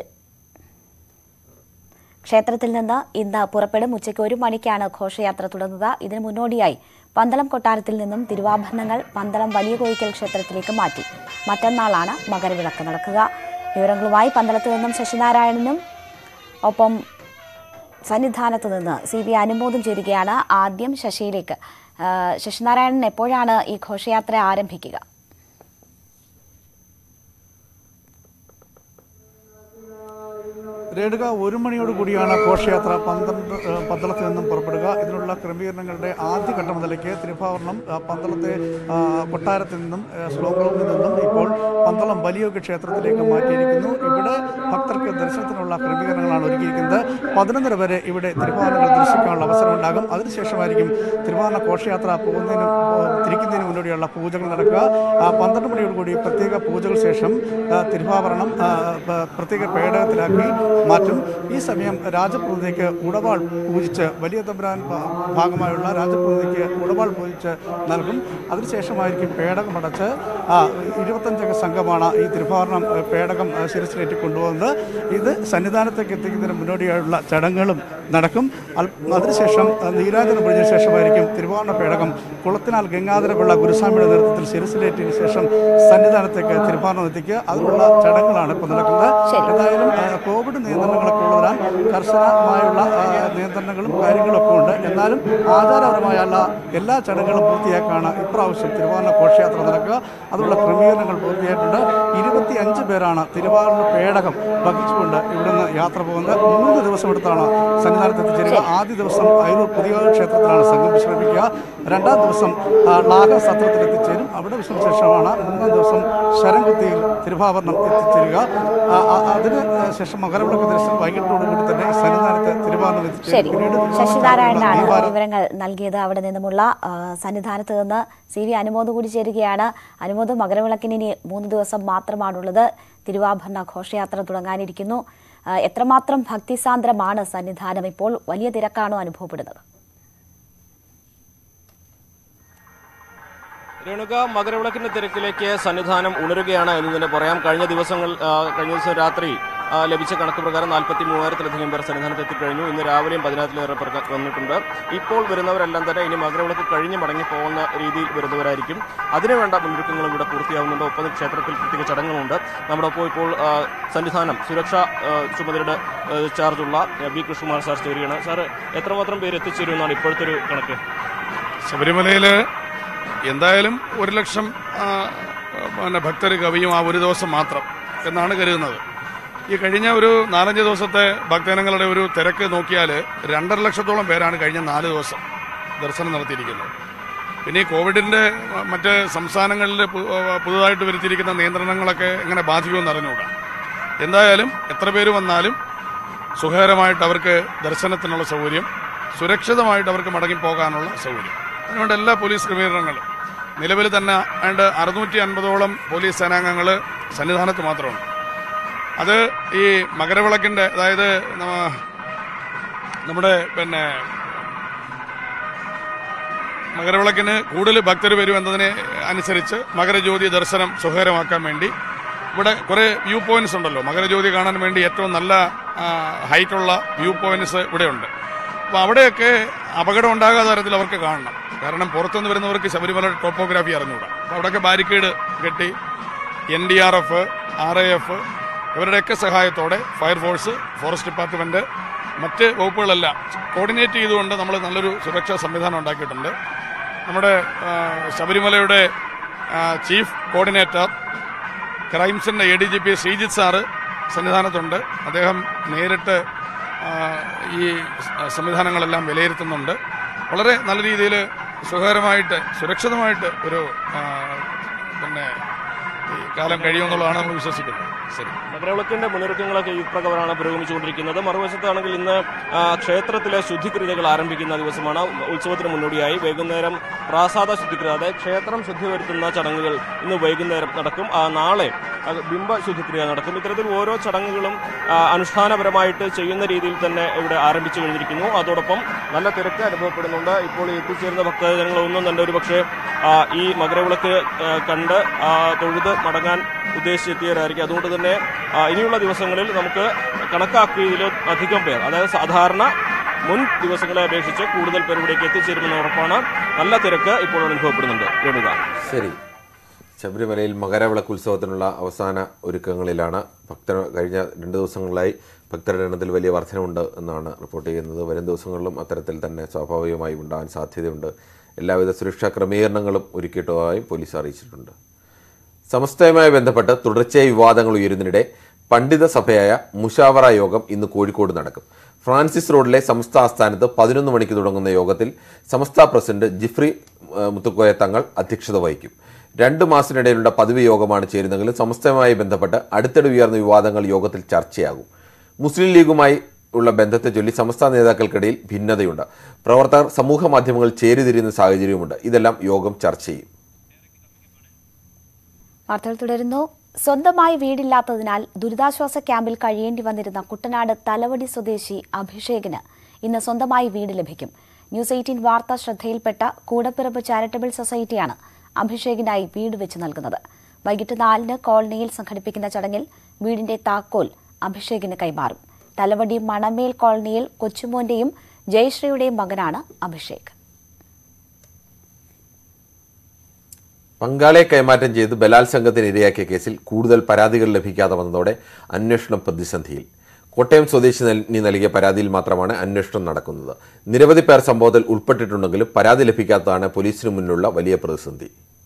ക്ഷേത്രത്തിൽ നിന്ന് ഇന്ന് പുറപ്പെടും ഉച്ചയ്ക്ക് ഒരു മണിക്കാണ് ഘോഷയാത്ര തുടങ്ങുക ഇതിനു മുന്നോടിയായി പന്തളം കൊട്ടാരത്തിൽ നിന്നും തിരുവാഭരണങ്ങൾ പന്തളം വലിയ കോയിക്കൽ ക്ഷേത്രത്തിലേക്ക് മാറ്റി മറ്റന്നാളാണ് മകരവിളക്ക് നടക്കുക വിവരങ്ങളുമായി പന്തളത്ത് നിന്നും ശശിനാരായണനും ഒപ്പം സന്നിധാനത്ത് നിന്ന് സി ബി അനുമോദം ചേരുകയാണ് ആദ്യം ശശിയിലേക്ക് ആ, ശശിനാരായണൻ എപ്പോഴാണ് ഈ ഘോഷയാത്ര ആരംഭിക്കുക രേണുക ഒരു മണിയോട് കൂടിയാണ് ഘോഷയാത്ര പന്ത്രണ്ട് ഏഹ്, പന്തളത്ത് നിന്നും പുറപ്പെടുക ഇതിനുള്ള ക്രമീകരണങ്ങളുടെ ആദ്യഘട്ടം മുതലേക്ക് തിരുവാഭരണം ആ, പന്തളത്തെ ആ, കൊട്ടാരത്തിൽ നിന്നും ഏഹ്, സ്ലോങ് റൂമിൽ നിന്നും ഇപ്പോൾ പന്തളം വലിയോഗ ക്ഷേത്രത്തിലേക്ക് മാറ്റിയിരിക്കുന്നു ഇവിടെ ഭക്തർക്ക് ദർശനത്തിനുള്ള ക്രമീകരണങ്ങളാണ് ഒരുക്കിയിരിക്കുന്നത് പതിനൊന്നര വരെ ഇവിടെ തിരുവാഭരണങ്ങൾ ദർശിക്കാനുള്ള അവസരമുണ്ടാകും അതിനുശേഷമായിരിക്കും തിരുവാഭരണ ഘോഷയാത്ര പോകുന്നതിന് പോ- തിരിക്കുന്നതിന് മുന്നോടിയുള്ള പൂജകൾ നടക്കുക ആ, പന്ത്രണ്ട് മണിയോടുകൂടി പ്രത്യേക പൂജകൾ ശേഷം ആ, തിരുവാഭരണം ആ, പ- പ്രത്യേക പേടകത്തിലാക്കി മാറ്റും ഈ സമയം രാജപ്രതിനിധിക്ക് ഉടവാൾ പൂജിച്ച് വലിയ തമ്പുരാൻ ഭ- ഭാഗമായുള്ള രാജപ്രതിനിധിക്ക് ഉടവാൾ പൂജിച്ച് നൽകും അതിനുശേഷമായിരിക്കും പേടകം അടച്ച് ആ, ഇരുപത്തഞ്ചംഗ സംഘമാണ് ഈ തിരുവാഭരണം ആ, പേടകം ആ, ശിരസിലേറ്റി കൊണ്ടുപോകുന്നത് ഇത് സന്നിധാനത്തേക്ക് എത്തിക്കുന്നതിന് മുന്നോടിയായുള്ള ചടങ്ങുകളും നടക്കും അൽ- അതിനുശേഷം ആ, നീരാജനം പൊഴിഞ്ഞ ശേഷമായിരിക്കും തിരുവാഭരണ പേടകം കുളത്തിനാൽ ഗംഗാധരപിള്ള ഗുരുസ്വാമിയുടെ നേതൃത്വത്തിൽ ശിരസിലേറ്റിന് ശേഷം സന്നിധാനത്തേക്ക് തിരുവാഭരണം എത്തിക്കുക അതിനുള്ള ചടങ്ങുകളാണ് ഇപ്പോൾ നടക്കുന്നത് എന്തായാലും ആ, കോവിഡ് നിയന്ത്രണങ്ങളൊക്കെ ഉള്ളതിനാൽ കർശനമായുള്ള ആ, നിയന്ത്രണങ്ങളും കാര്യങ്ങളൊക്കെ ഉണ്ട് എന്നാലും ആചാരപരമായുള്ള എല്ലാ ചടങ്ങുകളും പൂർത്തിയാക്കാണ് ഇപ്രാവശ്യം തിരുവാഭരണ ഘോഷയാത്ര നടക്കുക അതിനുള്ള ക്രമീകരണങ്ങൾ പൂർത്തിയായിട്ടുണ്ട് ഇരുപത്തി അഞ്ച് പേരാണ് തിരുവാഭരണ പേടകം വഹിച്ചുകൊണ്ട് ഇവിടുന്ന് യാത്ര പോകുന്നത് മൂന്ന് ദിവസം എടുത്താണ് സന്നിധാനത്ത് എത്തിച്ചേരുക ആദ്യ ദിവസം അയലൂർ പുതിയ ക്ഷേത്രത്തിലാണ് സംഘം വിശ്രമിക്കുക രണ്ടാം ദിവസം ആ, ലാഹ സത്രത്തിൽ എത്തിച്ചേരും അവിടെ വിശ്രമിച്ച ശേഷമാണ് മൂന്നാം ദിവസം ശരംകുത്തിയിൽ തിരുവാഭരണം എത്തിച്ചേരുക ആ, ആ, അതിന് ശേഷം മകരവിളക്ക് ദർശനം വൈകിട്ടോടുകൂടി തന്നെ സന്നിധാനത്ത് തിരുവാഭരണം ശരി എത്തിച്ചേരും പിന്നീട് ശശിനാരായണനാണ് ദീപാരാധന വിവരങ്ങൾ നൽകിയത് അവിടെ നിന്നുമുള്ള ആ, സന്നിധാനത്ത് നിന്ന് സി വി അനുമോദ് കൂടി ചേരുകയാണ് അനുമോദ് മകരവിളക്കിന് ഇനി മൂന്ന് ദിവസം മാത്രമാണുള്ളത് തിരുവാഭരണ ഘോഷയാത്ര തുടങ്ങാനിരിക്കുന്നു ആ, എത്രമാത്രം ഭക്തിസാന്ദ്രമാണ് സന്നിധാനം ഇപ്പോൾ വലിയ തിരക്കാണോ അനുഭവപ്പെടുന്നത് രേണുക മകരവിളക്കിന്റെ തിരക്കിലേക്ക് സന്നിധാനം ഉണരുകയാണ് എന്ന് തന്നെ പറയാം കഴിഞ്ഞ ദിവസങ്ങൾ ആ, കഴിഞ്ഞ ദിവസം രാത്രി ആ, ലഭിച്ച കണക്ക് പ്രകാരം നാൽപ്പത്തി മൂവായിരത്തിലധികം പേർ സന്നിധാനത്ത് എത്തിക്കഴിഞ്ഞു ഇന്ന് രാവിലെയും പതിനായിരത്തിലേറെ പേർ വന്നിട്ടുണ്ട് ഇപ്പോൾ വരുന്നവരെല്ലാം തന്നെ ഇനി മകരവിളക്ക് കഴിഞ്ഞ് മടങ്ങി പോകുന്ന രീതിയിൽ വരുന്നവരായിരിക്കും അതിനുവേണ്ട മുന്നൊരുക്കങ്ങളും ഇവിടെ പൂർത്തിയാവുന്നുണ്ട് ഒപ്പം ക്ഷേത്രത്തിൽ പ്രത്യേക ചടങ്ങുകളുണ്ട് നമ്മുടെ ഒപ്പം ഇപ്പോൾ ആ, സന്നിധാനം സുരക്ഷാ ആ, ചുമതലയുടെ ആ, ചാർജുള്ള ആ, ബി കൃഷ്ണകുമാർ സാർ ചേരുകയാണ് സാർ എത്രമാത്രം പേര് എത്തിച്ചേരുമെന്നാണ് ഇപ്പോഴത്തെ ഒരു കണക്ക് ശബരിമലയിൽ എന്തായാലും ഒരു ലക്ഷം ആ, പിന്നെ ഭക്തർ കവിയും ആ ഒരു ദിവസം മാത്രം എന്നാണ് കരുതുന്നത് ഈ കഴിഞ്ഞ ഒരു നാലഞ്ച് ദിവസത്തെ ഭക്തജനങ്ങളുടെ ഒരു തിരക്ക് നോക്കിയാൽ രണ്ടര ലക്ഷത്തോളം പേരാണ് കഴിഞ്ഞ നാല് ദിവസം ദർശനം നടത്തിയിരിക്കുന്നത് പിന്നെ ഈ കോവിഡിൻ്റെ മറ്റ് സംസ്ഥാനങ്ങളിൽ പു- പുതുതായിട്ട് വരുത്തിയിരിക്കുന്ന നിയന്ത്രണങ്ങളൊക്കെ എങ്ങനെ ബാധിക്കുമെന്ന് അറിഞ്ഞുകൂടാ എന്തായാലും എത്ര പേര് വന്നാലും സുഖകരമായിട്ട് അവർക്ക് ദർശനത്തിനുള്ള സൗകര്യം സുരക്ഷിതമായിട്ട് അവർക്ക് മടങ്ങിപ്പോകാനുള്ള സൗകര്യം അതിനുവേണ്ട എല്ലാ പോലീസ് ക്രമീകരണങ്ങളും നിലവിൽ തന്നെ ഏതാണ്ട് അറുന്നൂറ്റി അൻപതോളം പോലീസ് സേനാംഗങ്ങൾ സന്നിധാനത്ത് മാത്രമുണ്ട് അത് ഈ മകരവിളക്കിൻ്റെ അതായത് നമ്മ- നമ്മുടെ പിന്നെ മകരവിളക്കിന് കൂടുതൽ ഭക്തർ വരും എന്നതിനെ അനുസരിച്ച് മകരജ്യോതി ദർശനം സുഖകരമാക്കാൻ വേണ്ടി ഇവിടെ കുറേ വ്യൂ പോയിന്റ്സ് ഉണ്ടല്ലോ മകരജ്യോതി കാണാൻ വേണ്ടി ഏറ്റവും നല്ല ഹൈറ്റുള്ള വ്യൂ പോയിന്റ്സ് ഇവിടെയുണ്ട് അപ്പോൾ അവിടെയൊക്കെ അപകടം ഉണ്ടാകാത്ത തരത്തിൽ അവർക്ക് കാണണം കാരണം പുറത്തുനിന്ന് വരുന്നവർക്ക് ശബരിമല ടോപ്പോഗ്രാഫി അറിഞ്ഞുകൂടാ അപ്പോൾ അവിടെയൊക്കെ ബാരിക്കേഡ് കെട്ടി N D R F R A F ഇവരുടെയൊക്കെ സഹായത്തോടെ ഫയർഫോഴ്സ് ഫോറസ്റ്റ് ഡിപ്പാർട്ട്മെന്റ് മറ്റ് വകുപ്പുകളെല്ലാം കോർഡിനേറ്റ് ചെയ്തുകൊണ്ട് നമ്മൾ നല്ലൊരു സുരക്ഷാ സംവിധാനം ഉണ്ടാക്കിയിട്ടുണ്ട് നമ്മുടെ ആ, ശബരിമലയുടെ ആ, ചീഫ് കോർഡിനേറ്റർ ക്രൈംസിന്റെ A D G P Sreejith sir സന്നിധാനത്തുണ്ട് അദ്ദേഹം നേരിട്ട് ആ, ഈ സ- സംവിധാനങ്ങളെല്ലാം വിലയിരുത്തുന്നുണ്ട് വളരെ നല്ല രീതിയിൽ സുഖകരമായിട്ട് സുരക്ഷിതമായിട്ട് ഒരു ആ, പിന്നെ ഈ കാലം കഴിയുമെന്നുള്ളതാണ് നമ്മൾ വിശ്വസിക്കുന്നത് ശരി മകരവിളക്കിന്റെ മുന്നൊരുക്കങ്ങളൊക്കെ ഇപ്രകാരമാണ് പുരോഗമിച്ചുകൊണ്ടിരിക്കുന്നത് മറുവശത്താണെങ്കിൽ ഇന്ന് ആ, ക്ഷേത്രത്തിലെ ശുദ്ധിക്രിയകൾ ആരംഭിക്കുന്ന ദിവസമാണ് ഉത്സവത്തിന് മുന്നോടിയായി വൈകുന്നേരം പ്രാസാദ ശുദ്ധിക്രിയ അതായത് ക്ഷേത്രം ശുദ്ധി വരുത്തുന്ന ചടങ്ങുകൾ ഇന്ന് വൈകുന്നേരം നടക്കും ആ, നാളെ അത് ബിംബ ശുദ്ധിക്രിയ നടക്കും ഇത്തരത്തിൽ ഓരോ ചടങ്ങുകളും ആ, അനുഷ്ഠാനപരമായിട്ട് ചെയ്യുന്ന രീതിയിൽ തന്നെ ഇവിടെ ആരംഭിച്ചു കഴിഞ്ഞിരിക്കുന്നു അതോടൊപ്പം നല്ല തിരക്ക് അനുഭവപ്പെടുന്നുണ്ട് ഇപ്പോൾ ഈ എത്തിച്ചേരുന്ന ഭക്തജനങ്ങളൊന്നും തന്നെ ഒരു പക്ഷേ ഈ മകരവിളക്ക് ആ, കണ്ട് ആ, തൊഴുത് മടങ്ങാൻ ഉദ്ദേശിച്ചെത്തിയവരായിരിക്കും അതുകൊണ്ട് തന്നെ ആ, ഇനിയുള്ള ദിവസങ്ങളിൽ നമുക്ക് കണക്കാക്കിയതിലും അധികം പേർ അതായത് സാധാരണ മുൻ ദിവസങ്ങളെ അപേക്ഷിച്ച് കൂടുതൽ പേർ ഇവിടേക്ക് എത്തിച്ചേരുമെന്ന് ഉറപ്പാണ് നല്ല തിരക്ക് ഇപ്പോൾ അനുഭവപ്പെടുന്നുണ്ട് രേണുക ശരി ശബരിമലയിൽ മകരവിളക്ക് ഉത്സവത്തിനുള്ള അവസാന ഒരുക്കങ്ങളിലാണ് ഭക്തർ കഴിഞ്ഞ രണ്ട് ദിവസങ്ങളിലായി ഭക്തരുടെ എണ്ണത്തിൽ വലിയ വർധനവുണ്ട് എന്നാണ് റിപ്പോർട്ട് ചെയ്യുന്നത് വരും ദിവസങ്ങളിലും അത്തരത്തിൽ തന്നെ സ്വാഭാവികമായും ഉണ്ടാകാൻ സാധ്യതയുണ്ട് എല്ലാവിധ സുരക്ഷാ ക്രമീകരണങ്ങളും ഒരുക്കിയിട്ടതായും പോലീസ് അറിയിച്ചിട്ടുണ്ട് സമസ്തയുമായി ബന്ധപ്പെട്ട് തുടർച്ചയായി വിവാദങ്ങൾ ഉയരുന്നതിനിടെ പണ്ഡിത സഭയായ മുഷാവറ യോഗം ഇന്ന് കോഴിക്കോട് നടക്കും ഫ്രാൻസിസ് റോഡിലെ സമസ്ത ആസ്ഥാനത്ത് പതിനൊന്ന് മണിക്ക് തുടങ്ങുന്ന യോഗത്തിൽ സമസ്ത പ്രസിഡന്റ് ജിഫ്രി ഏഹ്, മുത്തുക്കോയ തങ്ങൾ അധ്യക്ഷത വഹിക്കും രണ്ട് മാസത്തിനിടയിലുള്ള പതിവ് യോഗമാണ് ചേരുന്നതെങ്കിലും സമസ്തയുമായി ബന്ധപ്പെട്ട് അടുത്തിടെ ഉയർന്ന വിവാദങ്ങൾ യോഗത്തിൽ ചർച്ചയാകും മുസ്ലിം ലീഗുമായി ഉള്ള ബന്ധത്തെ ചൊല്ലി സമസ്ത നേതാക്കൾക്കിടയിൽ ഭിന്നതയുണ്ട് പ്രവർത്തകർ സമൂഹ മാധ്യമങ്ങളിൽ ചേരിതിരിയുന്ന സാഹചര്യവുമുണ്ട് ഇതെല്ലാം യോഗം ചർച്ച ചെയ്യും വാർത്തകൾ തുടരുന്നു സ്വന്തമായി വീടില്ലാത്തതിനാൽ ദുരിതാശ്വാസ ക്യാമ്പിൽ കഴിയേണ്ടി വന്നിരുന്ന കുട്ടനാട് തലവടി സ്വദേശി അഭിഷേകിന് ഇന്ന് സ്വന്തമായി വീട് ലഭിക്കും ന്യൂസ് എയ്റ്റീൻ വാർത്താ ശ്രദ്ധയിൽപ്പെട്ട കൂടപ്പിറപ്പ് ചാരിറ്റബിൾ സൊസൈറ്റിയാണ് അഭിഷേകിനായി വീട് വെച്ച് നൽകുന്നത് വൈകിട്ട് നാലിന് കോളനിയിൽ സംഘടിപ്പിക്കുന്ന ചടങ്ങിൽ വീടിന്റെ താക്കോൽ അഭിഷേകിന് കൈമാറും തലവടി മണമേൽ കോളനിയിൽ കൊച്ചുമോന്റെയും ജയശ്രീയുടെയും മകനാണ് അഭിഷേക് പങ്കാളിയെ കൈമാറ്റം ചെയ്ത് ബലാത്സംഗത്തിന് ഇരയാക്കിയ കേസിൽ കൂടുതൽ പരാതികൾ ലഭിക്കാതെ വന്നതോടെ അന്വേഷണം പ്രതിസന്ധിയിൽ കോട്ടയം സ്വദേശി നൽ- നൽകിയ പരാതിയിൽ മാത്രമാണ് അന്വേഷണം നടക്കുന്നത് നിരവധി പേർ സംഭവത്തിൽ ഉൾപ്പെട്ടിട്ടുണ്ടെങ്കിലും പരാതി ലഭിക്കാത്തതാണ് പോലീസിന് മുന്നിലുള്ള വലിയ പ്രതിസന്ധി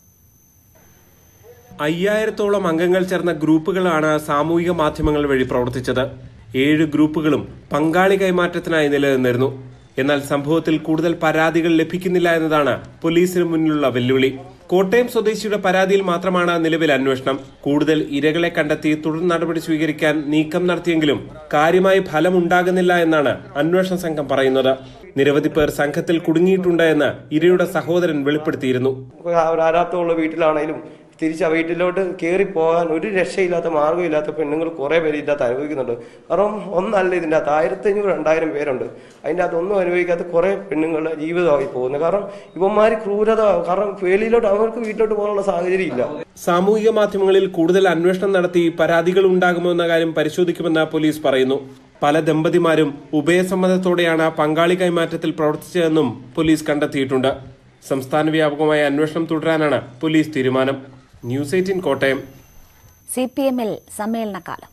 അയ്യായിരത്തോളം അംഗങ്ങൾ ചേർന്ന ഗ്രൂപ്പുകളാണ് സാമൂഹിക മാധ്യമങ്ങൾ വഴി പ്രവർത്തിച്ചത് ഏഴ് ഗ്രൂപ്പുകളും പങ്കാളി കൈമാറ്റത്തിനായി നിലനിന്നിരുന്നു എന്നാൽ സംഭവത്തിൽ കൂടുതൽ പരാതികൾ ലഭിക്കുന്നില്ല എന്നതാണ് പോലീസിന് മുന്നിലുള്ള വെല്ലുവിളി കോട്ടയം സ്വദേശിയുടെ പരാതിയിൽ മാത്രമാണ് നിലവിൽ അന്വേഷണം കൂടുതൽ ഇരകളെ കണ്ടെത്തി തുടർ നടപടി സ്വീകരിക്കാൻ നീക്കം നടത്തിയെങ്കിലും കാര്യമായി ഫലമുണ്ടാകുന്നില്ല എന്നാണ് അന്വേഷണ സംഘം പറയുന്നത് നിരവധി പേർ സംഘത്തിൽ കുടുങ്ങിയിട്ടുണ്ട് എന്ന് ഇരയുടെ സഹോദരൻ വെളിപ്പെടുത്തിയിരുന്നു ഒരാരാത്തമുള്ള വീട്ടിലാണെങ്കിലും തിരിച്ച് ആ വീട്ടിലോട്ട് കയറി പോകാൻ ഒരു രക്ഷയില്ലാത്ത മാർഗ്ഗമില്ലാത്ത പെണ്ണുങ്ങൾ കുറേ പേര് ഇതിൻ്റെ അകത്ത് അനുഭവിക്കുന്നുണ്ട് കാരണം ഒന്നല്ല ഇതിൻ്റെ അകത്ത് ആയിരത്തി അഞ്ഞൂറ് രണ്ടായിരം പേരുണ്ട് അതിൻ്റെ അകത്ത് ഒന്നും അനുഭവിക്കാത്ത കുറേ പെണ്ണുങ്ങളുടെ ജീവിതമായി പോകുന്നത് കാരണം ഇവന്മാർ ക്രൂരത കാരണം വെളിയിലോട്ട് അവർക്ക് വീട്ടിലോട്ട് പോകാനുള്ള സാഹചര്യം ഇല്ല സാമൂഹിക മാധ്യമങ്ങളിൽ കൂടുതൽ അന്വേഷണം നടത്തി പരാതികൾ ഉണ്ടാകുമോ എന്ന കാര്യം പരിശോധിക്കുമെന്ന് പോലീസ് പറയുന്നു പല ദമ്പതിമാരും ഉഭയസമ്മതത്തോടെയാണ് പങ്കാളി കൈമാറ്റത്തിൽ പ്രവർത്തിച്ചതെന്നും പോലീസ് കണ്ടെത്തിയിട്ടുണ്ട് സംസ്ഥാന വ്യാപകമായ അന്വേഷണം തുടരാനാണ് പോലീസ് തീരുമാനം news eighteen Kottayam C P എമ്മിൽ സമ്മേളനകാലം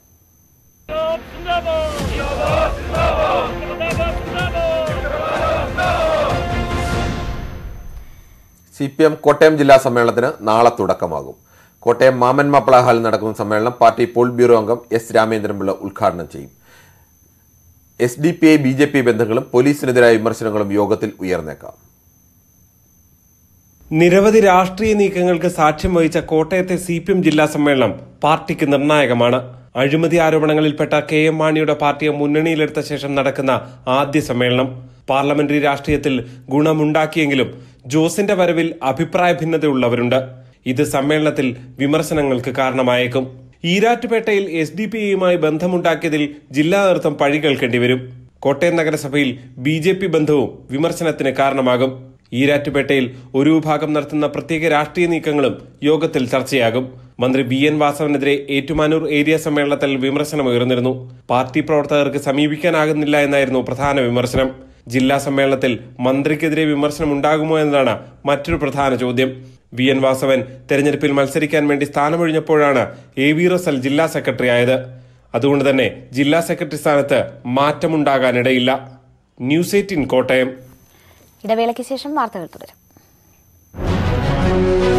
സി പി എം കോട്ടയം ജില്ലാ സമ്മേളനത്തിന് നാളെ തുടക്കമാകും കോട്ടയം മാമൻ മാപ്പിള ഹാളിൽ നടക്കുന്ന സമ്മേളനം പാർട്ടി പോൾ ബ്യൂറോ അംഗം എസ് രാമേന്ദ്രൻപിള്ള ഉദ്ഘാടനം ചെയ്യും S D P I B J P ബന്ധങ്ങളും പോലീസിനെതിരായ വിമർശനങ്ങളും യോഗത്തിൽ ഉയർന്നേക്കാം നിരവധി രാഷ്ട്രീയ നീക്കങ്ങൾക്ക് സാക്ഷ്യം വഹിച്ച കോട്ടയത്തെ സി പി എം ജില്ലാ സമ്മേളനം പാർട്ടിക്ക് നിർണായകമാണ് അഴിമതി ആരോപണങ്ങളിൽപ്പെട്ട കെ എം മാണിയുടെ പാർട്ടിയെ മുന്നണിയിലെടുത്ത ശേഷം നടക്കുന്ന ആദ്യ സമ്മേളനം പാർലമെന്ററി രാഷ്ട്രീയത്തിൽ ഗുണമുണ്ടാക്കിയെങ്കിലും ജോസിന്റെ വരവിൽ അഭിപ്രായ ഭിന്നതയുള്ളവരുണ്ട് ഇത് സമ്മേളനത്തിൽ വിമർശനങ്ങൾക്ക് കാരണമായേക്കും ഈരാറ്റുപേട്ടയിൽ എസ് ഡി പി ഐയുമായി ബന്ധമുണ്ടാക്കിയതിൽ ജില്ലാ നേതൃത്വം പഴി കേൾക്കേണ്ടി വരും കോട്ടയം നഗരസഭയിൽ ബി ജെ പി ബന്ധവും വിമർശനത്തിന് കാരണമാകും ഈരാറ്റുപേട്ടയിൽ ഒരു വിഭാഗം നടത്തുന്ന പ്രത്യേക രാഷ്ട്രീയ നീക്കങ്ങളും യോഗത്തിൽ ചർച്ചയാകും മന്ത്രി വി എൻ വാസവനെതിരെ ഏറ്റുമാനൂർ ഏരിയ സമ്മേളനത്തിൽ വിമർശനമുയർന്നിരുന്നു പാർട്ടി പ്രവർത്തകർക്ക് സമീപിക്കാനാകുന്നില്ല എന്നായിരുന്നു പ്രധാന വിമർശനം ജില്ലാ സമ്മേളനത്തിൽ മന്ത്രിക്കെതിരെ വിമർശനം ഉണ്ടാകുമോ എന്നതാണ് മറ്റൊരു പ്രധാന ചോദ്യം വി എൻ വാസവൻ തെരഞ്ഞെടുപ്പിൽ മത്സരിക്കാൻ വേണ്ടി സ്ഥാനമൊഴിഞ്ഞപ്പോഴാണ് എ വി റസൽ ജില്ലാ സെക്രട്ടറി ആയത് അതുകൊണ്ട് തന്നെ ജില്ലാ സെക്രട്ടറി സ്ഥാനത്ത് മാറ്റമുണ്ടാകാനിടയില്ല ന്യൂസ് എയ്റ്റീൻ കോട്ടയം ഇടവേളയ്ക്ക് ശേഷം വാർത്തകൾ തുടരും